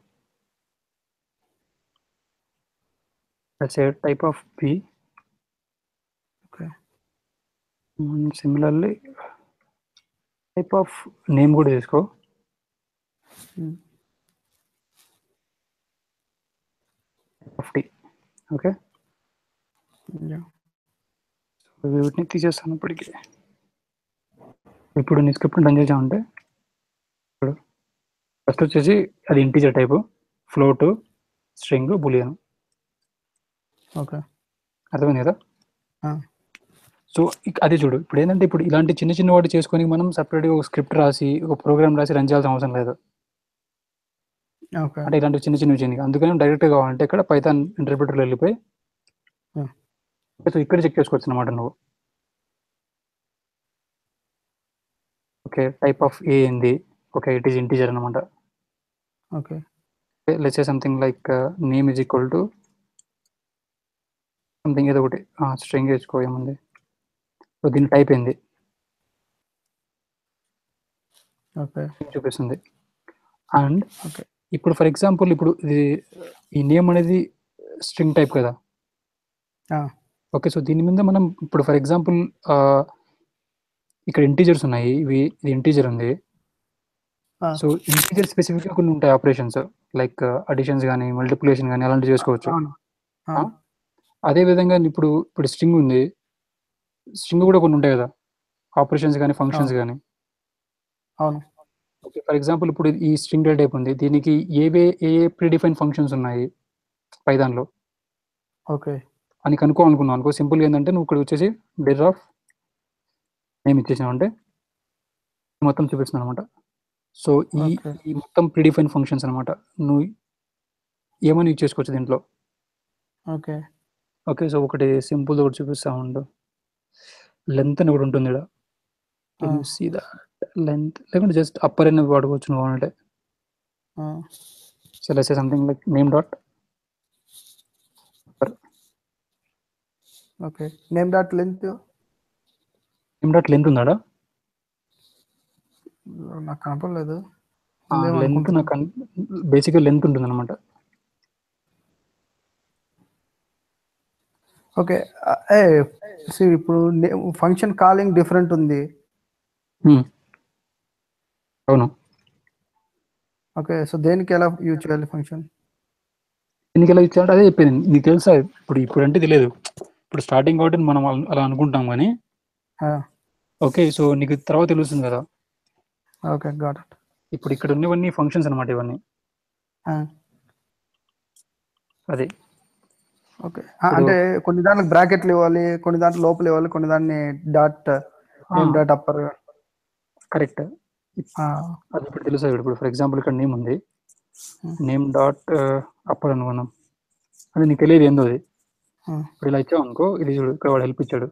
Let's say type of B. Okay. And similarly, type of name కూడా తీసుకో ఆఫ్ టీ ఓకే వీటిని తీసేస్తాను ఇప్పటికి ఇప్పుడు నీ స్క్రిప్ట్ రన్ చేసామంటే ఇప్పుడు ఫస్ట్ వచ్చేసి అది integer type float string Boolean okay అర్థమైంది కదా సో ఇక- అదే చూడు ఇప్పుడు ఏంటంటే ఇప్పుడు ఇలాంటి చిన్న చిన్న వాటి చేసుకొని మనం సపరేట్గా ఒక స్క్రిప్ట్ రాసి ఒక ప్రోగ్రామ్ రాసి రన్ చేయాల్సిన అవసరం లేదు ఓకే అంటే ఇలాంటి చిన్న చిన్నవి చిన్నవి అందుకని డైరెక్ట్గా కావాలంటే ఇక్కడ పైథాన్ ఇంటర్ప్రిటర్లో వెళ్ళిపోయి Hmm. సో ఇక్కడ చెక్ చేసుకోవచ్చు అనమాట నువ్వు ఓకే టైప్ ఆఫ్ ఏ ఏంది ఓకే ఇట్ ఈస్ ఇంటీజర్ అనమాట okay let's something like name is equal to something ఏదో ఒకటి స్ట్రింగ్ వేసుకో ఏముంది సో దీని టైప్ ఏంది ఓకే చూపిస్తుంది అండ్ ఓకే ఇప్పుడు ఫర్ ఎగ్జాంపుల్ ఇప్పుడు ఇది ఈ నేమ్ అనేది స్ట్రింగ్ టైప్ కదా ఓకే సో దీని మీద మనం ఇప్పుడు ఫర్ ఎగ్జాంపుల్ ఇక్కడ ఇంటీజర్స్ ఉన్నాయి ఇవి ఇది ఇంటీజర్ ఉంది సో ఇంటీజర్ స్పెసిఫిక్గా కొన్ని ఉంటాయి ఆపరేషన్స్ లైక్ అడిషన్స్ కానీ మల్టిప్లికేషన్ కానీ అలాంటివి చేసుకోవచ్చు అవును ఆ? అదే విధంగా ఇప్పుడు ఇప్పుడు స్ట్రింగ్ ఉంది స్ట్రింగ్ కూడా కొన్ని ఉంటాయి కదా ఆపరేషన్స్ కానీ ఫంక్షన్స్ కానీ అవును ఓకే ఫర్ ఎగ్జాంపుల్ ఇప్పుడు ఈ స్ట్రింగ్ టైప్ ఉంది దీనికి ఏవే ఏ ఏ ప్రీడిఫైన్ ఫంక్షన్స్ ఉన్నాయి పైదాన్లో ఓకే అని కనుక్కోవాలనుకున్నావు అనుకో సింపుల్గా ఏంటంటే నువ్వు ఇక్కడ వచ్చేసి డెర్ ఆఫ్ నేమ్ ఇచ్చేసావు అంటే మొత్తం చూపిస్తుంది అనమాట సో ఈ Okay. ఈ మొత్తం ప్రీడిఫైన్ ఫంక్షన్స్ అనమాట నువ్వు ఏమని యూజ్ చేసుకోవచ్చు దీంట్లో ఓకే ఓకే సో ఒకటి సింపుల్ ఒకటి చూపిస్తా ఉండు లెంత్ అని ఒకటి ఉంటుంది ఇక్కడ Ah. సీ ద లెంత్ లేకుంటే జస్ట్ అప్పర్ అనేది వాడుకోవచ్చు నువ్వు అంటే so less something like name dot okay name dot length name dot length ఉందా నాకు కనపడలేదు లెంత్ నాకు బేసిక్గా లెంత్ ఉంటుంది అనమాట ఓకే ఏ see, ఇప్పుడు ఫంక్షన్ కాలింగ్ డిఫరెంట్ ఉంది అవును ఓకే సో దేనికి ఎలా యూజ్ చేయాలి ఫంక్షన్ దీనికి ఎలా ఇచ్చాడు అదే చెప్పాను నీకు తెలుసా ఇప్పుడు ఇప్పుడు అంటే తెలియదు ఇప్పుడు స్టార్టింగ్ కాబట్టి మనం అలా- అలా అనుకుంటాం కానీ ఓకే సో నీకు తర్వాత తెలుస్తుంది కదా ఓకే గాట్ ఇట్ ఇప్పుడు ఇక్కడ ఉన్నవన్నీ ఫంక్షన్స్ అనమాట ఇవన్నీ అది ఓకే అంటే కొన్ని దాంట్లో బ్రాకెట్లు ఇవ్వాలి కొన్ని దాంట్లో లోపల ఇవ్వాలి కొన్ని దాన్ని dot name dot upper correct అది ఇప్పుడు తెలుసా ఇప్పుడు ఫర్ ఎగ్జాంపుల్ ఇక్కడ నేమ్ ఉంది Hmm. నేమ్ డాట్ అప్పర్ అనుకున్నాం అది నీకు తెలియదు ఏందో అది ఇప్పుడు ఇలా ఇచ్చావు అనుకో ఇది చూడు ఇక్కడ వాడు హెల్ప్ ఇచ్చాడు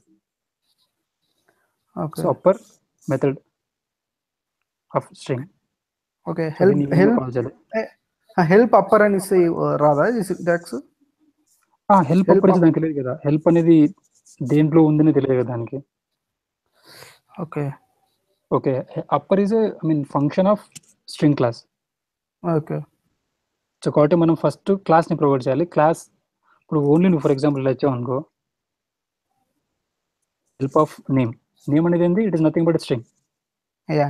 okay so upper method of string okay help help help upper అని ఇస్తే రాదా ఇది సింటాక్స్ హెల్ప్ Help అప్పర్ అయితే దానికి తెలియదు కదా హెల్ప్ అనేది దేంట్లో ఉందని తెలియదు కదా దానికి okay okay upper is I mean function of string class okay so కాబట్టి మనం ఫస్ట్ క్లాస్ని ప్రొవైడ్ చేయాలి క్లాస్ ఇప్పుడు ఓన్లీ నువ్వు ఫర్ ఎగ్జాంపుల్ ఇలా ఇచ్చావు అనుకో హెల్ప్ ఆఫ్ నేమ్ నేమ్ అనేది ఏంది it is nothing but string yeah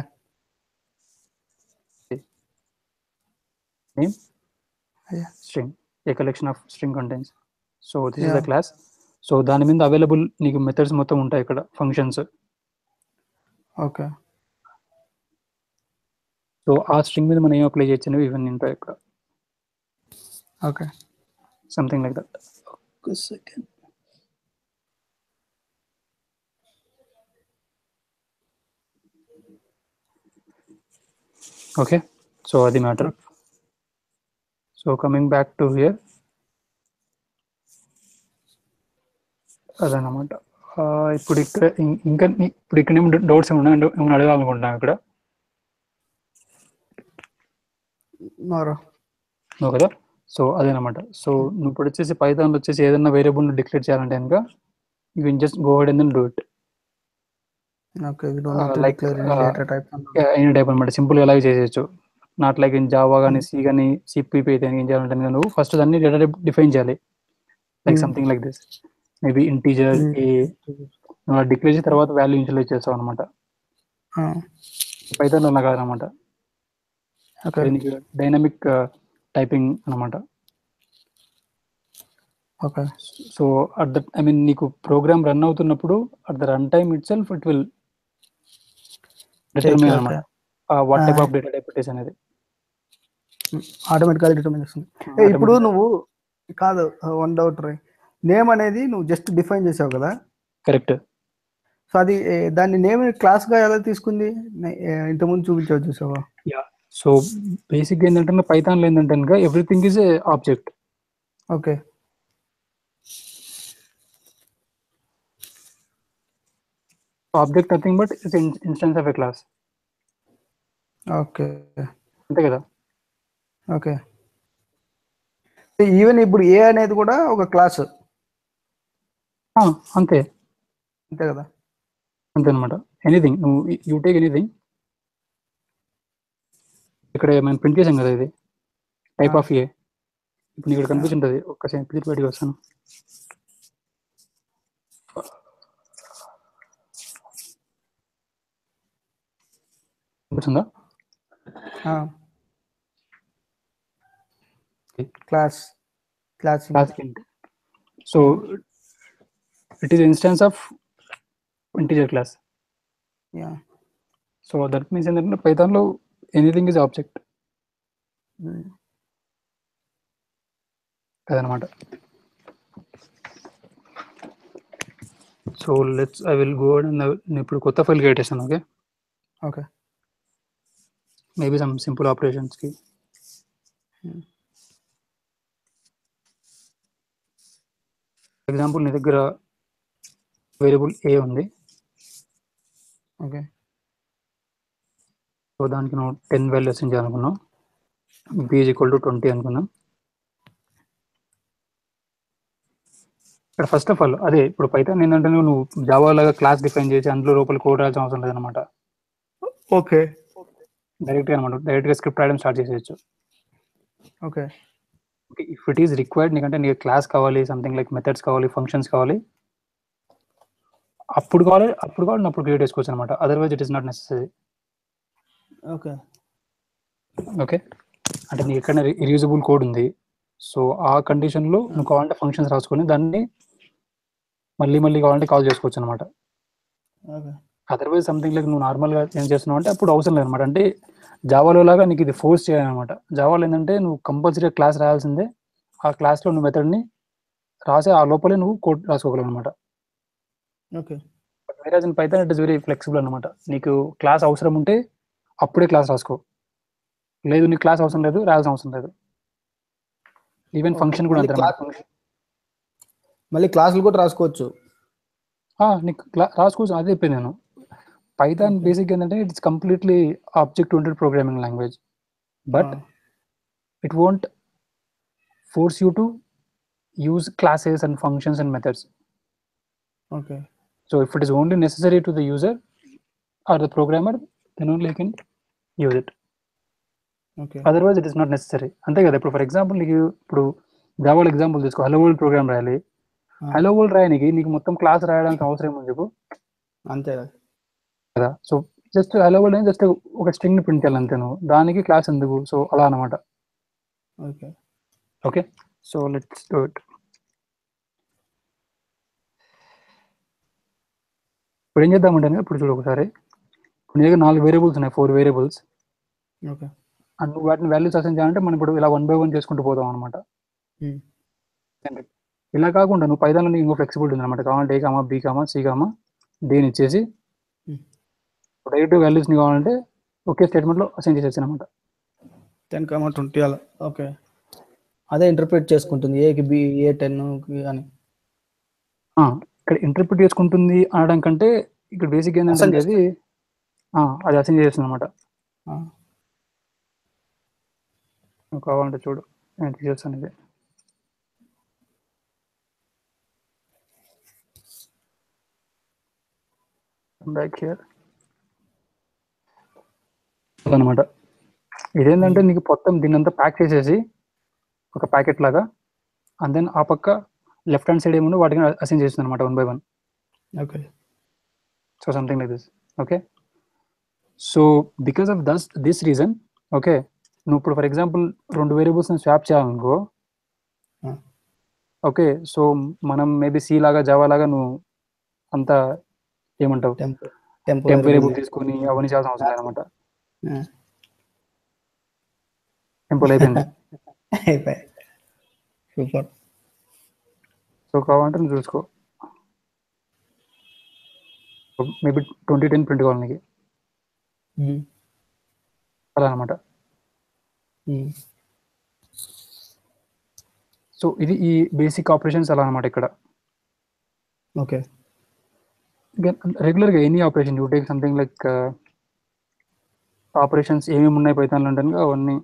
name Yeah. String a collection of string contents so this is the Yeah. Class so దాని మీద అవైలబుల్ నీకు మెథడ్స్ మొత్తం ఉంటాయి ఇక్కడ ఫంక్షన్స్ ఓకే సో ఆ స్ట్రింగ్ మీద మనం ఏం అప్లై చేయొచ్చు అనేవి ఇవన్నీ ఉంటాయి ఇక్కడ ఓకే సంథింగ్ లైక్ దట్ ఒక సెకండ్ ఓకే సో అది matter so coming back to here అదనమాట ఆ, ఇప్పుడు ఇక్కడ ఇం- ఇంకా నీ- ఇప్పుడు ఇక్కడ ఏమి డౌట్స్ ఏమన్నా ఏమైనా అడగాలనుకుంటున్నాను ఇక్కడ నోరా నువ్వు కదా సో అదేనమాట సో నువ్వు ఇప్పుడు వచ్చేసి పైథాన్ వచ్చేసి ఏదైనా వేరియబుల్ డిక్లేర్ చేయాలంటే కనుక you can just go head and do it okay we don't Uh, need to like, declare any uh, data type any type అనమాట సింపుల్ ఎలాగ చేసేయచ్చు నాట్ లైక్ ఇన్ జావా కానీ సి కానీ CPP అయితే ఏం చేయాలంటే కనుక నువ్వు ఫస్ట్ దాన్ని డేటా టైప్ డిఫైన్ చేయాలి like Hmm. Something like this maybe integer Hmm. ఏ నువ్వు డిక్లేర్ చేసిన తర్వాత వాల్యూ ఇన్షియలైజ్ చేస్తావు అనమాట పైథాన్ అలా కాదనమాట ఓకే దీనికి డైనమిక్ టైపింగ్ అనమాట okay so at the I mean నీకు ప్రోగ్రామ్ రన్ అవుతున్నప్పుడు at the run time itself it will determine అనమాట what type Ah. Of data type it అనేది ఆటోమేటిక్ గా డిటర్మిన్ చేస్తుంది ఏ, ఇప్పుడు నువ్వు కాదు వన్ డౌట్ రై నేమ్ అనేది నువ్వు జస్ట్ డిఫైన్ చేసావు కదా కరెక్ట్ సో అది ఏ, దాన్ని నేమ్ క్లాస్ గా ఎలా తీసుకుంది నే- ఏ, ఇంతకుముందు చూపించావు చూసావా సో బేసిక్ ఏంటంటే పైథాన్ లో ఏంటంటే కనుక everything is a object okay object nothing but it's instance of a class okay అంతే కదా ఓకే ఈవెన్ ఇప్పుడు ఏ అనేది కూడా ఒక క్లాస్ Ah, అంతే అంతే కదా అంతే అనమాట ఎనీథింగ్ నువ్వు యూ టేక్ ఎనీథింగ్ ఇక్కడ మనం ప్రింట్ చేసాం కదా ఇది టైప్ Ah. ఆఫ్ ఏ ఇప్పుడు నీకు ఇక్కడ కనిపిస్తుంటది ఒక్క సెకండ్ బయటికి వస్తాను కనిపిస్తుందా class class class int so it is instance of integer class yeah so that means ఏంటంటే పైథాన్లో ఎనీథింగ్ ఇస్ ఆబ్జెక్ట్ అదనమాట so let's I will go నేను ఇప్పుడు కొత్త ఫైల్ క్రియేట్ చేస్తాను okay okay maybe some simple ఆపరేషన్స్కి ఎగ్జాంపుల్ నీ దగ్గర వేరియబుల్ ఏ ఉంది ఓకే సో దానికి నువ్వు టెన్ వాల్యూస్ చేయాలనుకున్నావు b is equal to twenty అనుకున్నాం ఇక్కడ ఫస్ట్ ఆఫ్ ఆల్ అదే ఇప్పుడు పైథాన్ ఏంటంటే నువ్వు జావా లాగా క్లాస్ డిఫైన్ చేసి అందులో లోపల కోడ్ రాయాల్సిన అవసరం లేదనమాట ఓకే డైరెక్ట్గా అనమాట డైరెక్ట్గా స్క్రిప్ట్ రాయడం స్టార్ట్ చేసేయచ్చు okay okay if it is required నీకంటే నీకు క్లాస్ కావాలి సంథింగ్ లైక్ మెథడ్స్ కావాలి ఫంక్షన్స్ కావాలి అప్పుడు కావాలి అప్పుడు కావాలి అప్పుడు క్రియేట్ చేసుకోవచ్చు అనమాట otherwise it is not necessary okay okay అంటే నీకు ఎక్కడ రియూజబుల్ కోడ్ ఉంది సో ఆ కండిషన్లో నువ్వు కావాలంటే ఫంక్షన్స్ రాసుకొని దాన్ని మళ్ళీ మళ్ళీ కావాలంటే కాల్ చేసుకోవచ్చు అనమాట ఓకే అదర్వైజ్ సంథింగ్ లైక్ నువ్వు నార్మల్గా ఏం చేస్తున్నావు అంటే అప్పుడు అవసరం లేదనమాట అంటే జావాలో లాగా నీకు ఇది ఫోర్స్ చేయాలన్నమాట జావాలో ఏంటంటే నువ్వు కంపల్సరీగా క్లాస్ రాయాల్సిందే ఆ క్లాస్లో నువ్వు మెథడ్ని రాసే ఆ లోపలే నువ్వు కోడ్ రాసుకోగలవు అనమాట ఓకే వేరే in Python it is very flexible అనమాట నీకు క్లాస్ అవసరం ఉంటే అప్పుడే క్లాస్ రాసుకో లేదు నీకు క్లాస్ అవసరం లేదు రాయాల్సిన అవసరం లేదు ఈవెన్ Okay. ఫంక్షన్ కూడా మళ్ళీ అంతే class- మళ్ళీ క్లాసులు కూడా రాసుకోవచ్చు నీకు క్లా రాసుకోవచ్చు అదే చెప్పాను నేను పైథాన్ Okay. బేసిక్ ఏంటంటే it's completely object oriented programming language but it won't force you to use classes and functions and methods okay so if it is only necessary to the user or the programmer then only can use it okay otherwise it is not necessary అంతే కదా ఇప్పుడు for example నీకు ఇప్పుడు జావాలో example తీసుకో hello world program రాయాలి hello world రాయడానికి నీకు మొత్తం క్లాస్ రాయడానికి అవసరం ఉంది చెప్పు అంతే కదా కదా సో జస్ట్ హలో వరల్డ్ అని జస్ట్ ఒక స్ట్రింగ్ ప్రింట్ చేయాలి అంతే నువ్వు దానికి క్లాస్ ఎందుకు సో అలా అనమాట okay okay so let's do it ఇప్పుడు ఏం చేద్దామంటే ఇప్పుడు చూడు ఒకసారి ఇప్పుడు నీ దగ్గర నాలుగు వేరియబుల్స్ ఉన్నాయి ఫోర్ వేరియబుల్స్ ఓకే అండ్ నువ్వు వాటిని వాల్యూస్ అసైన్ చేయాలంటే మనం ఇప్పుడు ఇలా వన్ బై వన్ చేసుకుంటూ పోతాం అనమాట Hmm. ఇలా కాకుండా నువ్వు పైదాన్లో నీకు ఇంకో ఫ్లెక్సిబిలిటీ ఉంది అనమాట కావాలంటే a comma b comma c comma దేని ఇచ్చేసి Hmm. డైరెక్ట్ వాల్యూస్ని కావాలంటే ఒకే స్టేట్మెంట్లో అసైన్ చేసేసి అనమాట టెన్ కామా ట్వంటీ అలా ఓకే అదే ఇంటర్ప్రిట్ చేసుకుంటుంది ఏకి బి ఏ టెన్ అని ఇక్కడ ఇంటర్ప్రిట్ చేసుకుంటుంది అనడం కంటే ఇక్కడ బేసిక్ ఏంటంటే Assign అది ఆ, అది అసైన్ చేస్తుంది అనమాట ఆ, నువ్వు కావాలంటే చూడు నేను తీసేస్తాను ఇది బ్యాక్ హియర్ అనమాట ఇదేంటంటే నీకు మొత్తం దీన్నంతా ప్యాక్ చేసేసి ఒక ప్యాకెట్ లాగా అండ్ దెన్ ఆ పక్క లెఫ్ట్ హ్యాండ్ సైడ్ ఏముందో వాటిని అసైన్ చేస్తుంది అనమాట one by one okay so something like this okay so because of thus this reason okay నువ్వు ఇప్పుడు ఫర్ ఎగ్జాంపుల్ రెండు వేరియబుల్స్ని స్వాప్ చేయాలనుకో Hmm. ఓకే సో మనం మేబీ సి లాగా జావా లాగా నువ్వు అంత ఏమంటావు టెంప్ టెంప్ టెంప్ వేరియబుల్ తీసుకొని అవన్నీ చేయాల్సిన అవసరం లేదనమాట సింపుల్ అయిపోయింది అయిపోయి సూపర్ సో కావాలంటే నువ్వు చూసుకో మేబీ ట్వంటీ టెన్ ప్రింట్ కావాలి నీకు అలా అనమాట సో ఇది ఈ బేసిక్ ఆపరేషన్స్ అలా అనమాట ఇక్కడ ఓకే రెగ్యులర్గా any operation you take something like operations ఏమేమి ఉన్నాయి పైతాన్లో అంటే కనుక అవన్నీ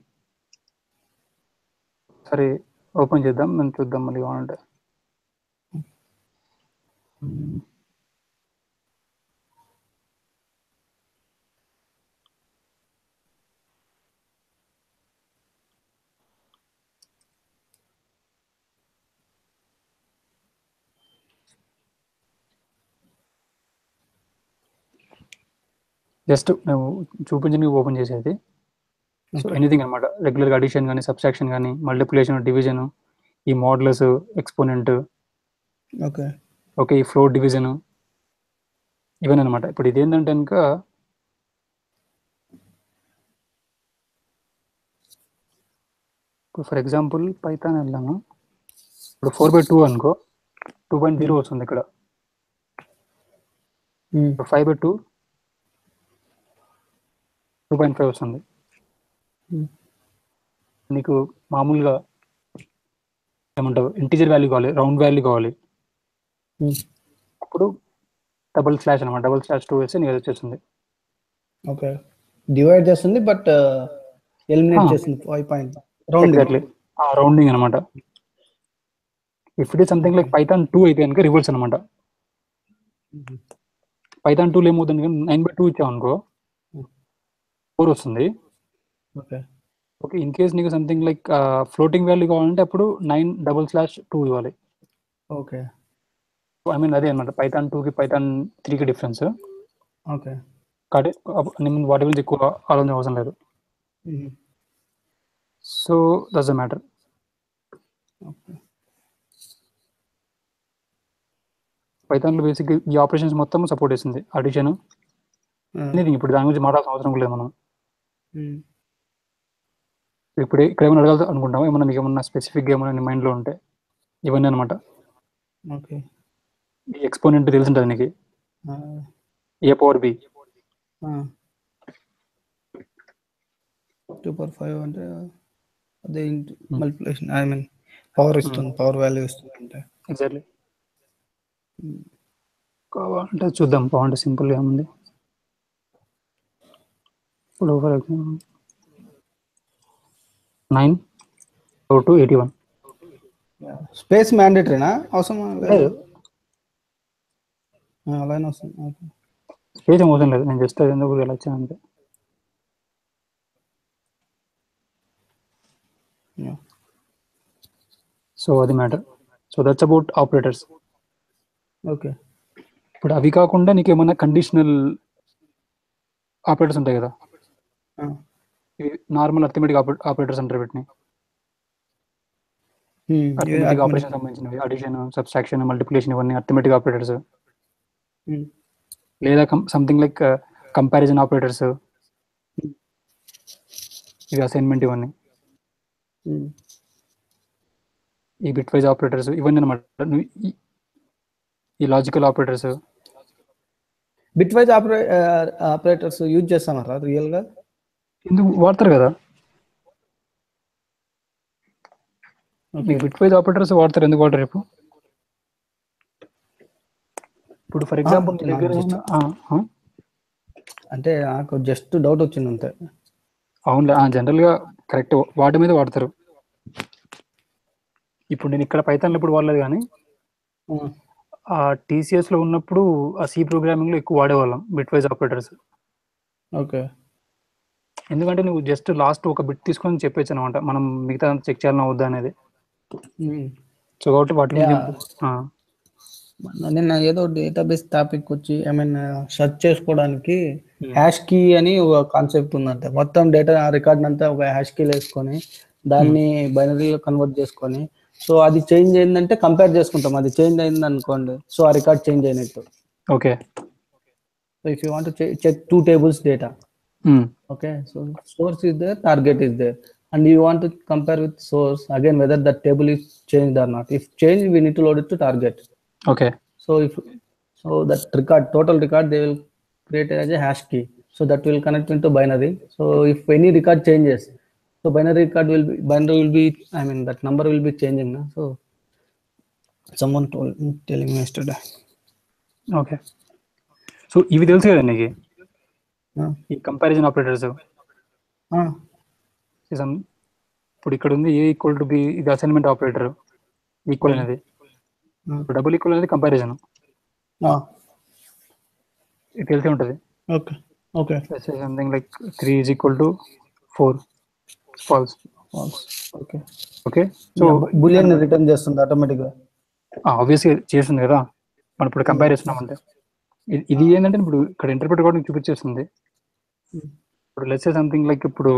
సరే ఓపెన్ చేద్దాం మనం చూద్దాం మళ్ళీ కావాలంటే జస్ట్ మేము చూపించి ఓపెన్ చేసేది సో ఎనీథింగ్ అనమాట రెగ్యులర్గా అడిషన్ కానీ సబ్స్ట్రాక్షన్ కానీ మల్టిప్లికేషన్ డివిజన్ ఈ మోడల్స్ ఎక్స్పోనెంట్ ఓకే ఓకే ఈ ఫ్లోర్ డివిజన్ ఇవన్నీ అనమాట ఇప్పుడు ఇదేంటంటే కనుక ఇప్పుడు ఫర్ ఎగ్జాంపుల్ పైథాన్ వెళ్దాము ఇప్పుడు ఫోర్ బై టూ అనుకో టూ పాయింట్ జీరో వస్తుంది ఇక్కడ ఇప్పుడు five by two two point five వస్తుంది Hmm. నీకు మామూలుగా ఏమంటావు ఇంటీజర్ వాల్యూ కావాలి రౌండ్ వాల్యూ కావాలి అప్పుడు డబుల్ స్లాష్ అనమాట డబుల్ స్లాష్ టూ వేస్తే నీకు అది వచ్చేస్తుంది ఓకే డివైడ్ చేస్తుంది బట్ ఎలిమినేట్ Ah. చేస్తుంది ఫైవ్ పాయింట్ రౌండ్ ఎగ్జాక్ట్లీ ఆ రౌండింగ్ అనమాట if it is something like Python two అయితే కనుక రివర్స్ అనమాట పైథాన్ టూలో ఏమవుతుంది నైన్ బై టూ ఇచ్చావు అనుకో ఫోర్ వస్తుంది ఓకే ఓకే ఇన్ కేస్ నీకు సంథింగ్ లైక్ ఫ్లోటింగ్ వాల్యూ కావాలంటే అప్పుడు నైన్ డబుల్ స్లాష్ టూ ఇవ్వాలి ఓకే ఐ మీన్ అదే అనమాట పైథాన్ టూకి పైథాన్ త్రీకి డిఫరెన్స్ ఓకే కాబట్టి నేను వాటి గురించి ఎక్కువ ఆలోచన అవసరం లేదు so that's the matter okay పైథాన్లో బేసిక్ ఈ ఆపరేషన్స్ మొత్తం సపోర్ట్ చేసింది అడిషన్ ఎనీథింగ్ ఇప్పుడు దాని గురించి మాట్లాడాల్సిన అవసరం లేదు మనం ఇప్పుడు ఇక్కడ ఏమైనా అడగాలి అనుకుంటామా ఏమన్నా మీకు ఏమన్నా స్పెసిఫిక్గా ఏమైనా నీ మైండ్లో ఉంటే ఇవన్నీ అనమాట ఓకే ఈ ఎక్స్పోనెంట్ తెలిసింటుంది నీకు a power b two power five అంటే అదే మల్టిప్లికేషన్ ఐ మీన్ పవర్ ఇస్తుంది పవర్ వాల్యూ ఇస్తుంది అంటే ఎగ్జాక్ట్లీ కావాలంటే చూద్దాం బాగుంటే సింపుల్గా ఏముంది ఇప్పుడు for example nine four to eighty one space మ్యాండేటరీనా అవసరం లేదు. అలానే వస్తుంది ఓకే స్పేస్ ఏం అవసరం లేదు నేను జస్ట్ అది ఎందుకు ఇలా వచ్చాను అంతే Yeah. సో అది matter so that's about operators okay ఇప్పుడు అవి కాకుండా నీకు ఏమన్నా కండిషనల్ ఆపరేటర్స్ ఉంటాయి కదా ఇవి నార్మల్ అర్థమెటిక్ ఆపరేటర్స్ అంటారు వీటిని అర్థమెటిక్ ఆపరేషన్ సంబంధించినవి అడిషన్ సబ్స్ట్రాక్షన్ మల్టిప్లికేషన్ ఇవన్నీ అర్థమెటిక్ ఆపరేటర్స్ లేదా సంథింగ్ లైక్ కంపారిజన్ ఆపరేటర్స్ ఇవి అసైన్మెంట్ ఇవన్నీ ఈ బిట్ వైజ్ ఆపరేటర్స్ ఇవన్నీ అనమాట నువ్వు ఈ- ఈ లాజికల్ ఆపరేటర్స్ బిట్ వైజ్ ఆపరే ఆపరేటర్స్ యూజ్ చేస్తానారా రియల్ గా ఎందుకు వాడతారు కదా ఓకే మీకు బిట్ వైజ్ ఆపరేటర్స్ వాడతారు ఎందుకు వాడరు రేపు ఇప్పుడు ఫర్ ఎగ్జాంపుల్ మీ నాకు దగ్గర just- ఉన్న- ఆ, ఆ, అంటే నాకు జస్ట్ డౌట్ వచ్చింది అంతే అవునులే జనరల్ గా కరెక్ట్ వాటి మీద వాడతారు ఇప్పుడు నేను ఇక్కడ పైథాన్ ఇప్పుడు వాడలేదు కానీ ఆ టీసీఎస్ లో ఉన్నప్పుడు ఆ సి ప్రోగ్రామింగ్ లో ఎక్కువ వాడేవాళ్ళం బిట్ వైజ్ ఆపరేటర్స్ ఓకే ఎందుకంటే నువ్వు జస్ట్ లాస్ట్ ఒక బిట్ తీసుకొని చెప్పేచ్చు అనమాట మనం మిగతా చెక్ చేయాలన్నా వద్దా అనేది సో కాబట్టి వాటి మీద Yeah. ఆ, నిన్న ఏదో డేటాబేస్ టాపిక్ వచ్చి ఐ మీన్ సెర్చ్ చేసుకోవడానికి Hmm. హ్యాష్ కీ అని ఒక కాన్సెప్ట్ ఉందంటే మొత్తం డేటా రికార్డ్ అంతా ఒక హ్యాష్ కీ వేసుకొని దాన్ని బైనరీలో కన్వర్ట్ చేసుకొని సో అది చేంజ్ అయిందంటే కంపేర్ చేసుకుంటాం అది చేంజ్ అయింది అనుకోండి సో ఆ రికార్డ్ చేంజ్ అయినట్టు okay so if you want check two tables data um, okay so source is there target is there and you want to compare with source again whether that table is changed or not if changed we need to load it to target okay so if so that record total record they will create as a hash key so that will connect into binary so if any record changes so binary record will be binary will be i mean that number will be changing na? so someone told telling me yesterday okay so ఇవి తెలుసు కదా నీకు uh, ఈ comparison operators uh, ఇప్పుడు ఇక్కడ ఉంది a equal to b ఇది assignment operator equal అనేది uh, డబుల్ ఈక్వల్ అనేది కంపారిజన్ uh, ఇది తెలిసే ఉంటుంది okay okay something like three is equal to four false false okay okay so boolean return చేస్తుంది ఆటోమేటిక్ గా ఆబ్వియస్గా చేస్తుంది కదా మనం ఇప్పుడు కంపేర్ చేస్తున్నామంటే ఇది- ఇది ఏంటంటే ఇప్పుడు ఇక్కడ ఇంటర్ప్రిట్ కూడా నీకు చూపించేస్తుంది ఇప్పుడు లెట్స్ సంథింగ్ లైక్ ఇప్పుడు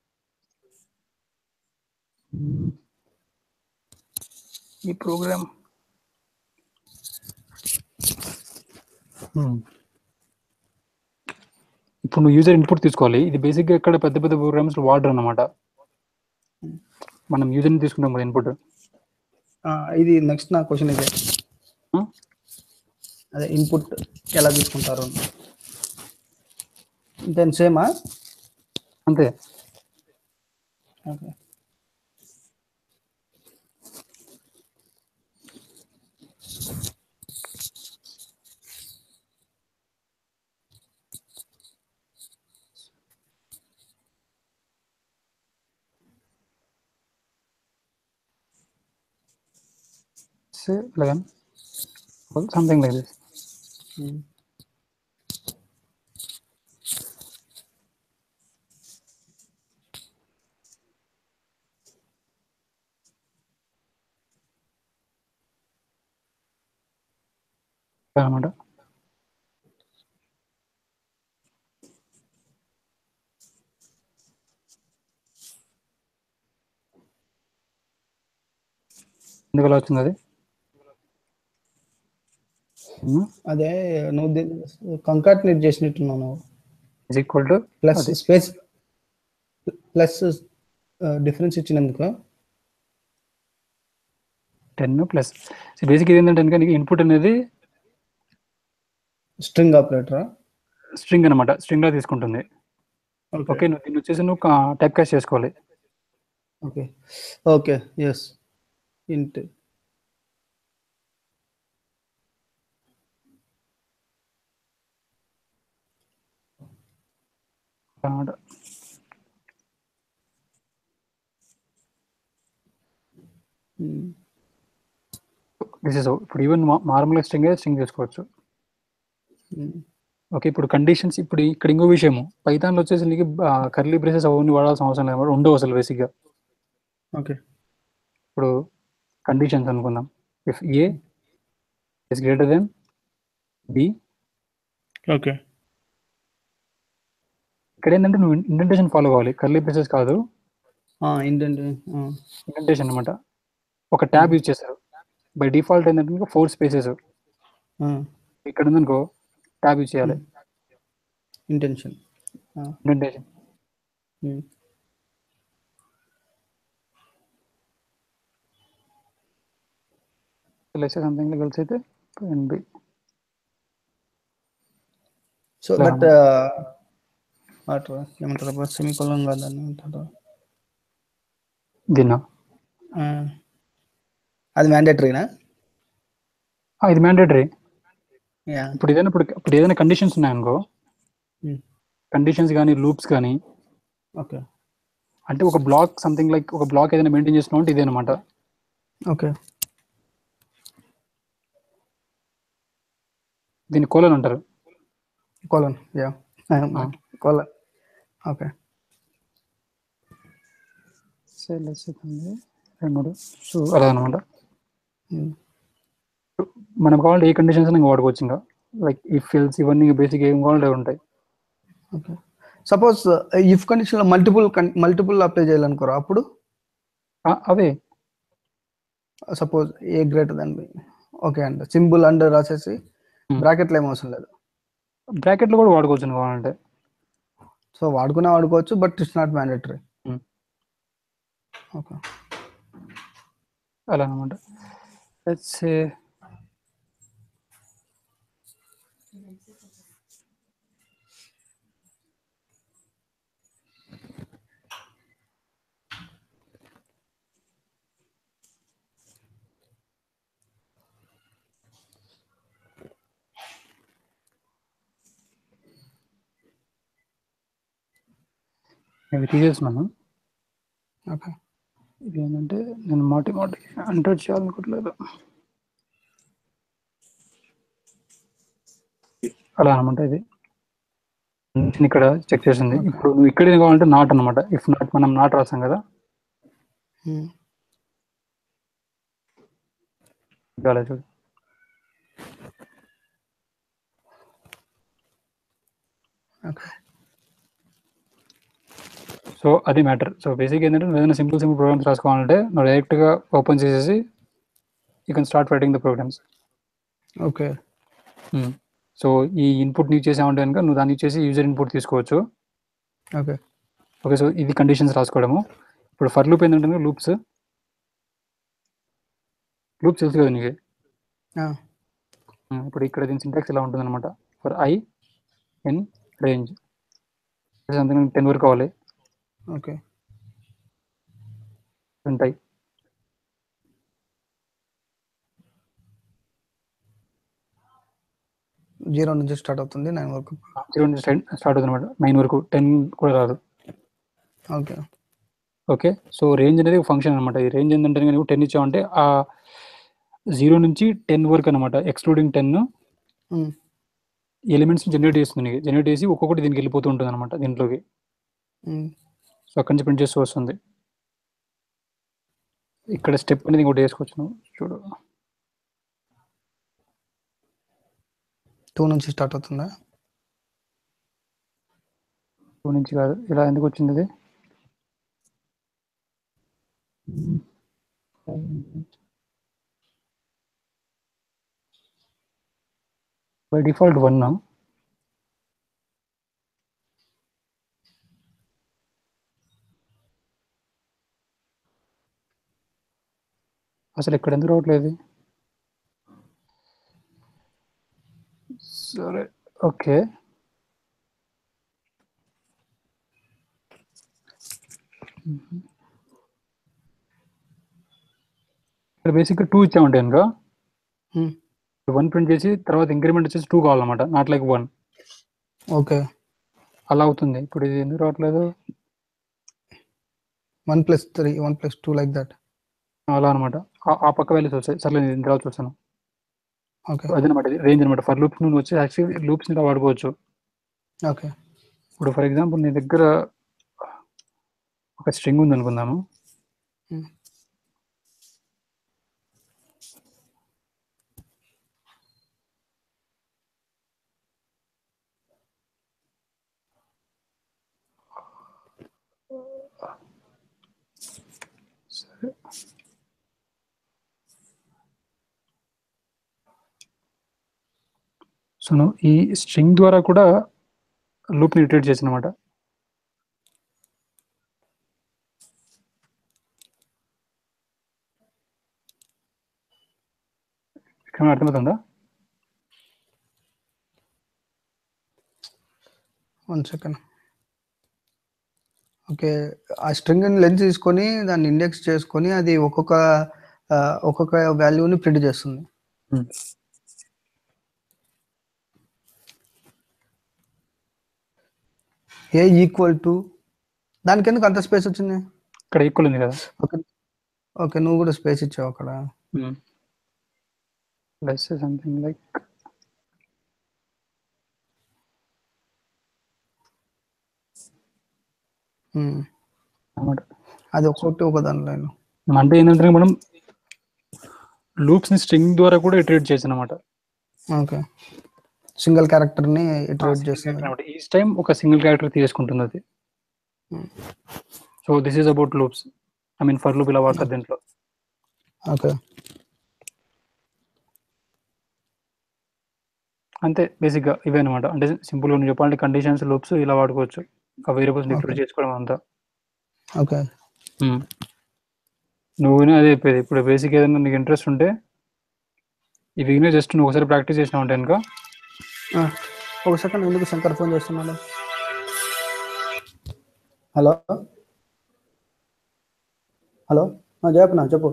ఈ ప్రోగ్రామ్ ఇప్పుడు నువ్వు యూజర్ ఇన్పుట్ తీసుకోవాలి ఇది బేసిక్గా ఇక్కడ పెద్ద పెద్ద ప్రోగ్రామ్స్ వాడరు అన్నమాట మనం యూజర్ని తీసుకుంటాం కదా ఇన్పుట్ ఇది నెక్స్ట్ నా క్వశ్చన్ ఇదే అదే ఇన్పుట్ ఎలా తీసుకుంటారు దెన్ సేమా అంతే okay say 11 or something like this అనమాట ఎందుకు అలా వచ్చింది అది అదే నువ్వు కంకాటినేట్ చేసినట్టున్నావు నువ్వు is equal to plus space plus difference ఇచ్చినందుకు టెన్ ప్లస్ బేసిక్ ఇది ఏంటంటే కనుక ఇన్పుట్ అనేది స్ట్రింగ్ ఆపరేటరా స్ట్రింగ్ అనమాట స్ట్రింగ్ లా తీసుకుంటుంది ఓకే నువ్వు దీన్ని వచ్చేసి నువ్వు టైప్ కాస్ట్ చేసుకోవాలి ఓకే ఓకే ఎస్ ఇంట్ అనమాట దిస్ ఇస్ ఇప్పుడు ఈవెన్ నార్మల్ స్ట్రింగ్ స్ట్రింగ్ చేసుకోవచ్చు ఓకే ఇప్పుడు కండిషన్స్ ఇప్పుడు ఇక్కడ ఇంకో విషయము పైథాన్లో వచ్చేసి నీకు కర్లీ బ్రేసెస్ అవన్నీ వాడాల్సిన అవసరం లేదు ఉండవు అసలు బేసిక్గా ఓకే ఇప్పుడు కండిషన్స్ అనుకుందాం if a is greater then b okay ఇక్కడ ఏంటంటే నువ్వు ఇండెంటేషన్ ఫాలో అవ్వాలి కర్లీ బ్రేసెస్ కాదు ఏంటంటే ఇండెంటేషన్ అనమాట ఒక ట్యాబ్ యూజ్ చేస్తారు బై డిఫాల్ట్ ఏంటంటే ఫోర్ స్పేసెస్ ఇక్కడ ఉందనుకో ట్యాబ్ యూజ్ చేయాలి ఇంటెన్షన్ ఇండెంటేషన్ ఎల్ఎస్ఏ సంథింగ్ కలిసి అయితే ఎన్బి సో దట్ వాట్ ఏమంటారు సెమికోలం కాదని అంటారు దీన్నా Uh, అది మ్యాండేటరీనా ఆ, ఇది మ్యాండేటరీ యా ఇప్పుడు ఏదైనా ఇప్పుడు ఇప్పుడు ఏదైనా కండిషన్స్ ఉన్నాయనుకో కండిషన్స్ కానీ లూప్స్ కానీ ఓకే అంటే ఒక బ్లాక్ సంథింగ్ లైక్ ఒక బ్లాక్ ఏదైనా మెయింటైన్ చేస్తున్నావు అంటే ఇదే అనమాట ఓకే దీన్ని కోలన్ అంటారు కోలన్ యా కోలన్ ఓకే రెండు మూడు సో అలా అనమాట మనం కావాలంటే ఏ కండిషన్స్ ఇంకా వాడుకోవచ్చు ఇంకా లైక్ ఈ ఫిల్స్ ఇవన్నీ బేసిక్ ఏం కావాలంటే అవి ఉంటాయి okay suppose if condition multiple multiple apply చేయాలనుకోరా అప్పుడు ఆ, అవే suppose a greater than b okay అండి సింబుల్ అండ్ రాసేసి Hmm. బ్రాకెట్లో ఏం అవసరం లేదు బ్రాకెట్లో కూడా వాడుకోవచ్చు నువ్వు కావాలంటే సో వాడుకున్నా వాడుకోవచ్చు but it's not mandatory Hmm. Okay అలా అనమాట లెట్స్ ఇవి తీసేస్తున్నాను ఓకే ఇది ఏంటంటే నేను మాటి మాటి ఎంటర్ చేయాలనుకోవట్లేదు అలా అనమాట ఇది నేను ఇక్కడ చెక్ చేసింది ఇప్పుడు నువ్వు ఇక్కడ ఏం కావాలంటే నాట్ అనమాట ఇఫ్ నాట్ మనం నాట్ రాసాం కదా ఇవాళ చూడు ఓకే సో అది మ్యాటర్ సో బేసిక్ ఏంటంటే నువ్వు ఏదైనా సింపుల్ సింపుల్ ప్రోగ్రామ్స్ రాసుకోవాలంటే నువ్వు డైరెక్ట్గా ఓపెన్ చేసేసి you can start writing the programs okay so ఈ ఇన్పుట్ నీ చేసామంటే కనుక నువ్వు దాన్ని చేసి యూజర్ ఇన్పుట్ తీసుకోవచ్చు ఓకే ఓకే సో ఇది కండిషన్స్ రాసుకోవడము ఇప్పుడు ఫర్ లూప్ ఏంటంటే లూప్స్ లూప్స్ తెలుసు కదా నీకు ఇప్పుడు ఇక్కడ దీని సింటాక్స్ ఇలా ఉంటుంది అనమాట for i in range something ten వరకు కావాలి ఓకే ఉంటాయి జీరో నుంచి స్టార్ట్ అవుతుంది నైన్ వరకు జీరో నుంచి స్టార్ట్ అవుతుంది అనమాట నైన్ వరకు టెన్ కూడా రాదు ఓకే ఓకే సో రేంజ్ అనేది ఫంక్షన్ అనమాట ఈ రేంజ్ ఏంటంటే నువ్వు టెన్ ఇచ్చావంటే ఆ జీరో నుంచి టెన్ వరకు అనమాట ఎక్స్క్లూడింగ్ టెన్ ఎలిమెంట్స్ జనరేట్ చేస్తుంది నీకు జనరేట్ చేసి ఒక్కొక్కటి దీనికి వెళ్ళిపోతూ ఉంటుంది అనమాట దీంట్లోకి సో అక్కడి నుంచి ప్రింట్ చేస్తూ వస్తుంది ఇక్కడ స్టెప్ అనేది ఇంకోటి వేసుకోవచ్చు నువ్వు చూడు టూ నుంచి స్టార్ట్ అవుతుందా టూ నుంచి కాదు ఇలా ఎందుకు వచ్చింది ఇది బై డిఫాల్ట్ వన్ అసలు ఇక్కడ ఎందుకు రావట్లేదు సరే ఓకే ఇక్కడ బేసిక్గా టూ ఇచ్చామంటే కనుక వన్ ప్రింట్ చేసి తర్వాత ఇంక్రిమెంట్ వచ్చేసి టూ కావాలన్నమాట నాట్ లైక్ వన్ ఓకే అలా అవుతుంది ఇప్పుడు ఇది ఎందుకు రావట్లేదు one plus three one plus two like that అలా అనమాట ఆ పక్క వాల్యూస్ వస్తాయి సర్లే నేను తర్వాత చూస్తాను ఓకే అదనమాట ఇది రేంజ్ అనమాట ఫర్ లూప్స్ నువ్వు వచ్చి యాక్చువల్లీ లూప్స్ ఇలా వాడుకోవచ్చు ఓకే ఇప్పుడు ఫర్ ఎగ్జాంపుల్ నీ దగ్గర ఒక స్ట్రింగ్ ఉంది అనుకుందాము Hmm. సరే సో నువ్వు ఈ స్ట్రింగ్ ద్వారా కూడా లూప్ని రిట్రీట్ చేసిన అనమాట ఏమైనా అర్థమవుతుందా వన్ సెకండ్ ఓకే ఆ స్ట్రింగ్ లెన్స్ తీసుకొని దాన్ని ఇండెక్స్ చేసుకొని అది ఒక్కొక్క ఆ, ఒక్కొక్క వాల్యూని ప్రింట్ చేస్తుంది Hmm. ఏ ఈక్వల్ టు దానికి ఎందుకు అంత స్పేస్ వచ్చింది ఇక్కడ ఈక్వల్ ఉంది కదా ఓకే ఓకే నువ్వు కూడా స్పేస్ ఇచ్చావు అక్కడ లెస్ సంథింగ్ లైక్ Hmm. అన్నమాట అది ఒక్కొక్కటి ఒక దానిలో అంటే ఏంటంటే మనం లూప్స్ ని స్ట్రింగ్ ద్వారా కూడా ఇటరేట్ చేసాం అనమాట ఓకే సింగిల్ క్యారెక్టర్ ని ఇటరేట్ చేస్తుంది ఈచ్ టైం ఒక సింగిల్ క్యారెక్టర్ తీసుకుంటుంది అది Hmm. So this is about loops I mean for loop ఇలా వాడతారు దీంట్లో ఓకే అంతే బేసిక్ గా ఇవే అనమాట అంటే సింపుల్ గా చెప్పాలంటే కండిషన్స్ లూప్స్ ఇలా వాడుకోవచ్చు ఆ వేరియబుల్స్ డిక్లేర్ Okay. చేసుకోవడం అంతా ఓకే నువ్వు అదే చెప్పేది ఇప్పుడు బేసిక్ ఏదైనా నీకు ఇంట్రెస్ట్ ఉంటే ఇవి జస్ట్ నువ్వు ఒకసారి ప్రాక్టీస్ చేసినావు అంటే కనుక ఒక సెకండ్ ఎందుకు శంకర్ ఫోన్ చేస్తున్నాడు హలో హలో చెప్పనా చెప్పు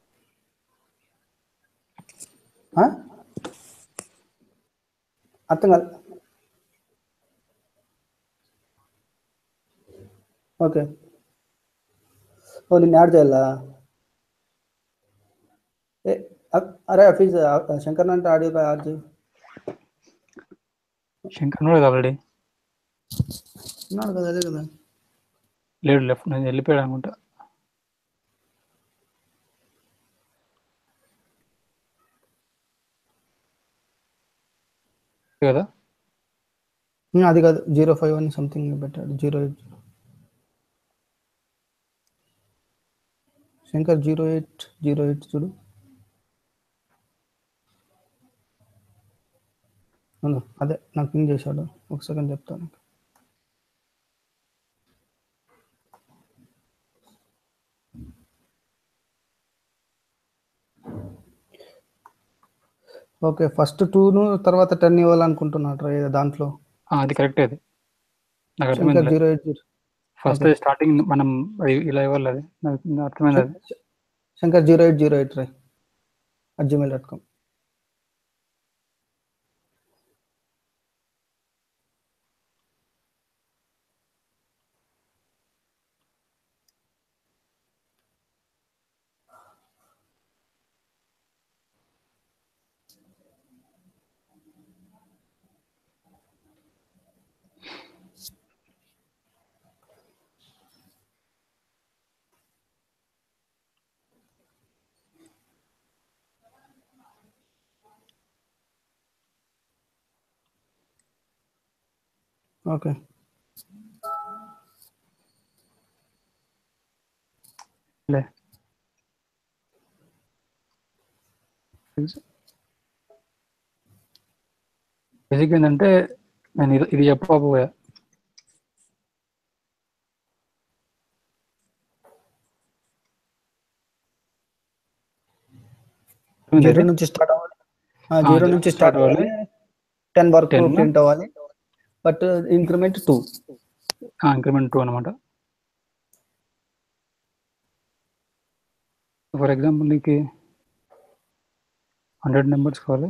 ఆ? అర్థం కాదు ఓకే ఓ నిన్ను యాడ్ చేయాలా ఏ అ- అరే అఫీజ్ శంకర్ అంటే ఆడియో యాడ్ చేయి శంకర్ ఉన్నాడు ఆల్రెడీ ఉన్నాడు కదా అదే కదా లేడు లెఫ్ట్ నేను వెళ్ళిపోయాడు అనుకుంటా కదా ఉమ్, అది కాదు జీరో ఫైవ్ అని సంథింగ్ పెట్టాడు zero eight zero Shankar zero eight zero eight చూడు అవును, అదే నాకు పింగ్ చేశాడు ఒక సెకండ్ చెప్తాను ఓకే ఫస్ట్ టూను తర్వాత టెన్ ఇవ్వాలనుకుంటున్నాడు రా దాంట్లో ఆ, అది కరెక్టే అది నాకు శంకర్ అర్థమైంది zero eight zero first starting మనం అది ఇలా ఇవ్వాలి అది నాకు నాకు అర్థమైంది అది Shankar zero eight zero eight రై at gmail dot com okay లే బేసిక్ ఏంటంటే నేను ఇది ఇది చెప్పబోయా జీరో నుంచి స్టార్ట్ అవ్వాలి జీరో zero నుంచి start స్టార్ట్ అవ్వాలి టెన్ వరకు 10 ప్రింట్ అవ్వాలి but increment two increment two అనమాట ఫర్ ఎగ్జాంపుల్ నీకు హండ్రెడ్ నెంబర్స్ కావాలి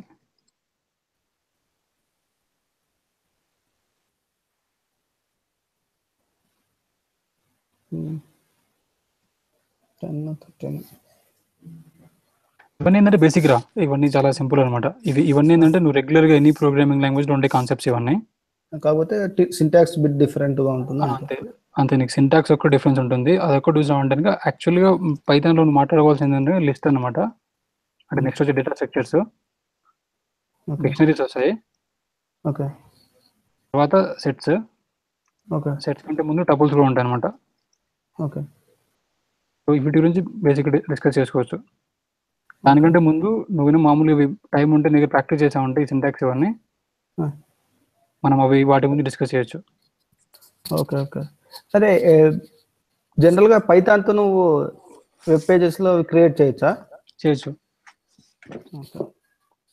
టెన్ థర్టీన్ ఇవన్నీ ఏంటంటే బేసిక్ రా ఇవన్నీ చాలా సింపుల్ అనమాట ఇవి ఇవన్నీ ఏంటంటే నువ్వు రెగ్యులర్ గా ఎనీ ప్రోగ్రామింగ్ లాంగ్వేజ్ లో ఉండే కాన్సెప్ట్స్ ఇవన్నీ కాకపోతే సింటాక్స్ బిట్ డిఫరెంట్ గా ఉంటుంది అంతే అంతే నీకు సింటాక్స్ ఒక్క డిఫరెన్స్ ఉంటుంది అది ఒక్క చూసామంటే కనుక యాక్చువల్గా పైథాన్ లో నువ్వు మాట్లాడుకోవాల్సింది ఏంటంటే లిస్ట్ అన్నమాట అంటే నెక్స్ట్ వచ్చే డేటా స్ట్రక్చర్స్ ఓకే డిక్షనరీస్ వస్తాయి ఓకే తర్వాత సెట్స్ ఓకే సెట్స్ కంటే ముందు టబుల్స్ కూడా ఉంటాయి అనమాట ఓకే సో వీటి గురించి బేసిక్ డిస్కస్ చేసుకోవచ్చు దానికంటే ముందు నువ్వు మామూలుగా టైం ఉంటే నీకు ప్రాక్టీస్ చేసామంటే ఈ సింటాక్స్ ఇవన్నీ Ah. మనం అవి వాటి గురించి డిస్కస్ చేయొచ్చు ఓకే ఓకే సరే జనరల్ గా పైథాన్ తో నువ్వు వెబ్ పేజెస్ లో క్రియేట్ చేయొచ్చా చేయొచ్చు ఓకే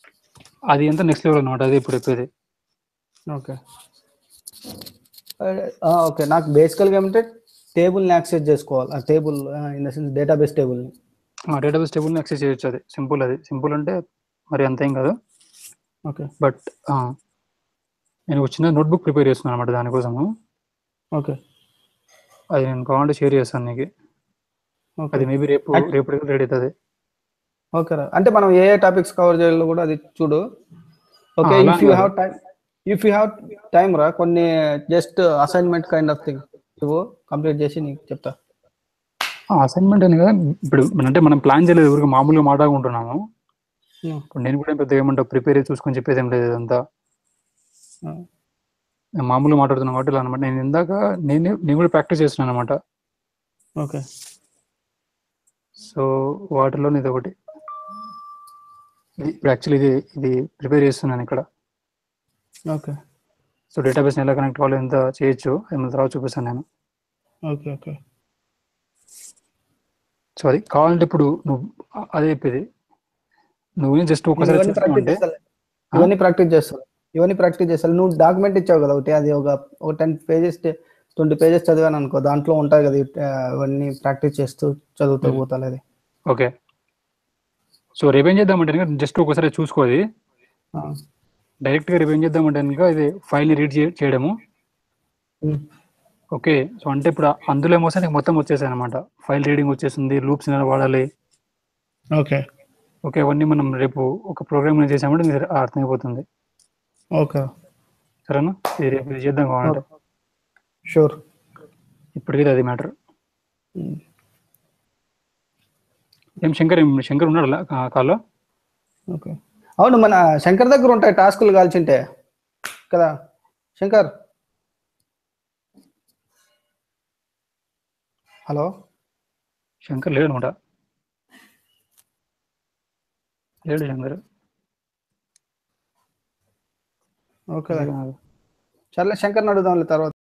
అది ఎంత నెక్స్ట్ లెవెల్ అనమాట అది ఇప్పుడు చెప్పేది ఓకే ఓకే నాకు బేసికల్గా ఏమంటే టేబుల్ని యాక్సెస్ చేసుకోవాలి ఆ table in the sense database టేబుల్ని డేటాబేస్ టేబుల్ని యాక్సెస్ చేయొచ్చు అది సింపుల్ అది సింపుల్ అంటే మరి అంత ఏం కాదు ఓకే బట్ నేను ఒక చిన్న నోట్బుక్ ప్రిపేర్ చేస్తున్నాను అనమాట దానికోసము ఓకే అది నేను కావాలంటే షేర్ చేస్తాను నీకు ఓకే అది మేబీ రేపు And- రేపు రెడీ అవుతుంది ఓకే రా అంటే మనం ఏ టాపిక్స్ కవర్ చేయాలో కూడా అది చూడు ఓకే అలా ఇఫ్ యూ కాదు. Have time if you have time రా కొన్ని just assignment kind of thing నువ్వు కంప్లీట్ చేసి నీకు చెప్తా అసైన్మెంట్ అని కదా ఇప్పుడు మన- అంటే మనం ప్లాన్ చేయలేదు ఊరికి మామూలుగా మాట్లాడుకుంటున్నాము Hmm. ఇప్పుడు నేను కూడా పెద్ద ఏమంటా ప్రిపేర్ చూసుకొని చెప్పేది ఏం లేదు ఇదంతా Hmm. నేను మామూలుగా మాట్లాడుతున్నాను కాబట్టి ఇలా అనమాట నేను ఇందాక నేను నేను కూడా ప్రాక్టీస్ చేస్తున్నాను అనమాట ఓకే సో వాటిలో ఇది ఒకటి ఇది ఇప్పుడు యాక్చువల్లీ ఇది ఇది ప్రిపేర్ చేస్తున్నాను ఇక్కడ ఓకే సో డేటాబేస్ ఎలా కనెక్ట్ అవ్వాలి ఎంత చేయొచ్చు అది మన తర్వాత చూపిస్తాను నేను ఓకే ఓకే సో అది కావాలంటే ఇప్పుడు నువ్వు అ- అదే చెప్పేది నువ్వు జస్ట్ ఒకసారి ఇవన్నీ ప్రాక్టీస్ చూసుకుంటే చేస్తాను ఇవన్నీ ప్రాక్టీస్ చేస్తాను ఇవన్నీ ప్రాక్టీస్ చేస్తాను నువ్వు డాక్యుమెంట్ ఇచ్చావు కదా ఒకటి అది ఒక ఒక టెన్ పేజెస్ ట్వంటీ పేజెస్ చదివాను అనుకో దాంట్లో ఉంటాయి కదా ఇట్- ఆ, ఇవన్నీ ప్రాక్టీస్ చేస్తూ చదువుతూ Hmm. పోతాను అది ఓకే సో రేపు ఏం చేద్దామంటే కనుక జస్ట్ ఒకసారి చూసుకోది ఆ. డైరెక్ట్గా రేపు ఏం చేద్దామంటే కనుక ఇది ఫైల్ని రీడ్ చేయడము Hmm. ఓకే సో అంటే ఇప్పుడు అందులో ఏమోస్తే నీకు మొత్తం వచ్చేసాయి అనమాట ఫైల్ రీడింగ్ వచ్చేసింది లూప్స్ ఎలా వాడాలి ఓకే ఓకే అవన్నీ మనం రేపు ఒక ప్రోగ్రామ్ చేసామంటే నీకు అర్థమైపోతుంది ఓకే సరేనా ఇది రేపు ఇది చేద్దాం కావాలంటే షూర్ ఇప్పటికైతే అది మ్యాటర్ ఏం శంకర్ ఏం శంకర్ ఉన్నాడు కాల్లో ఓకే అవును మన శంకర్ దగ్గర ఉంటాయి టాస్కులు కాల్చింటే కదా శంకర్ హలో శంకర్ లేడు అనమాట లేడు శంకర్ ఓకే సర్లే శంకర్ని అడుగుదాంలే తర్వాత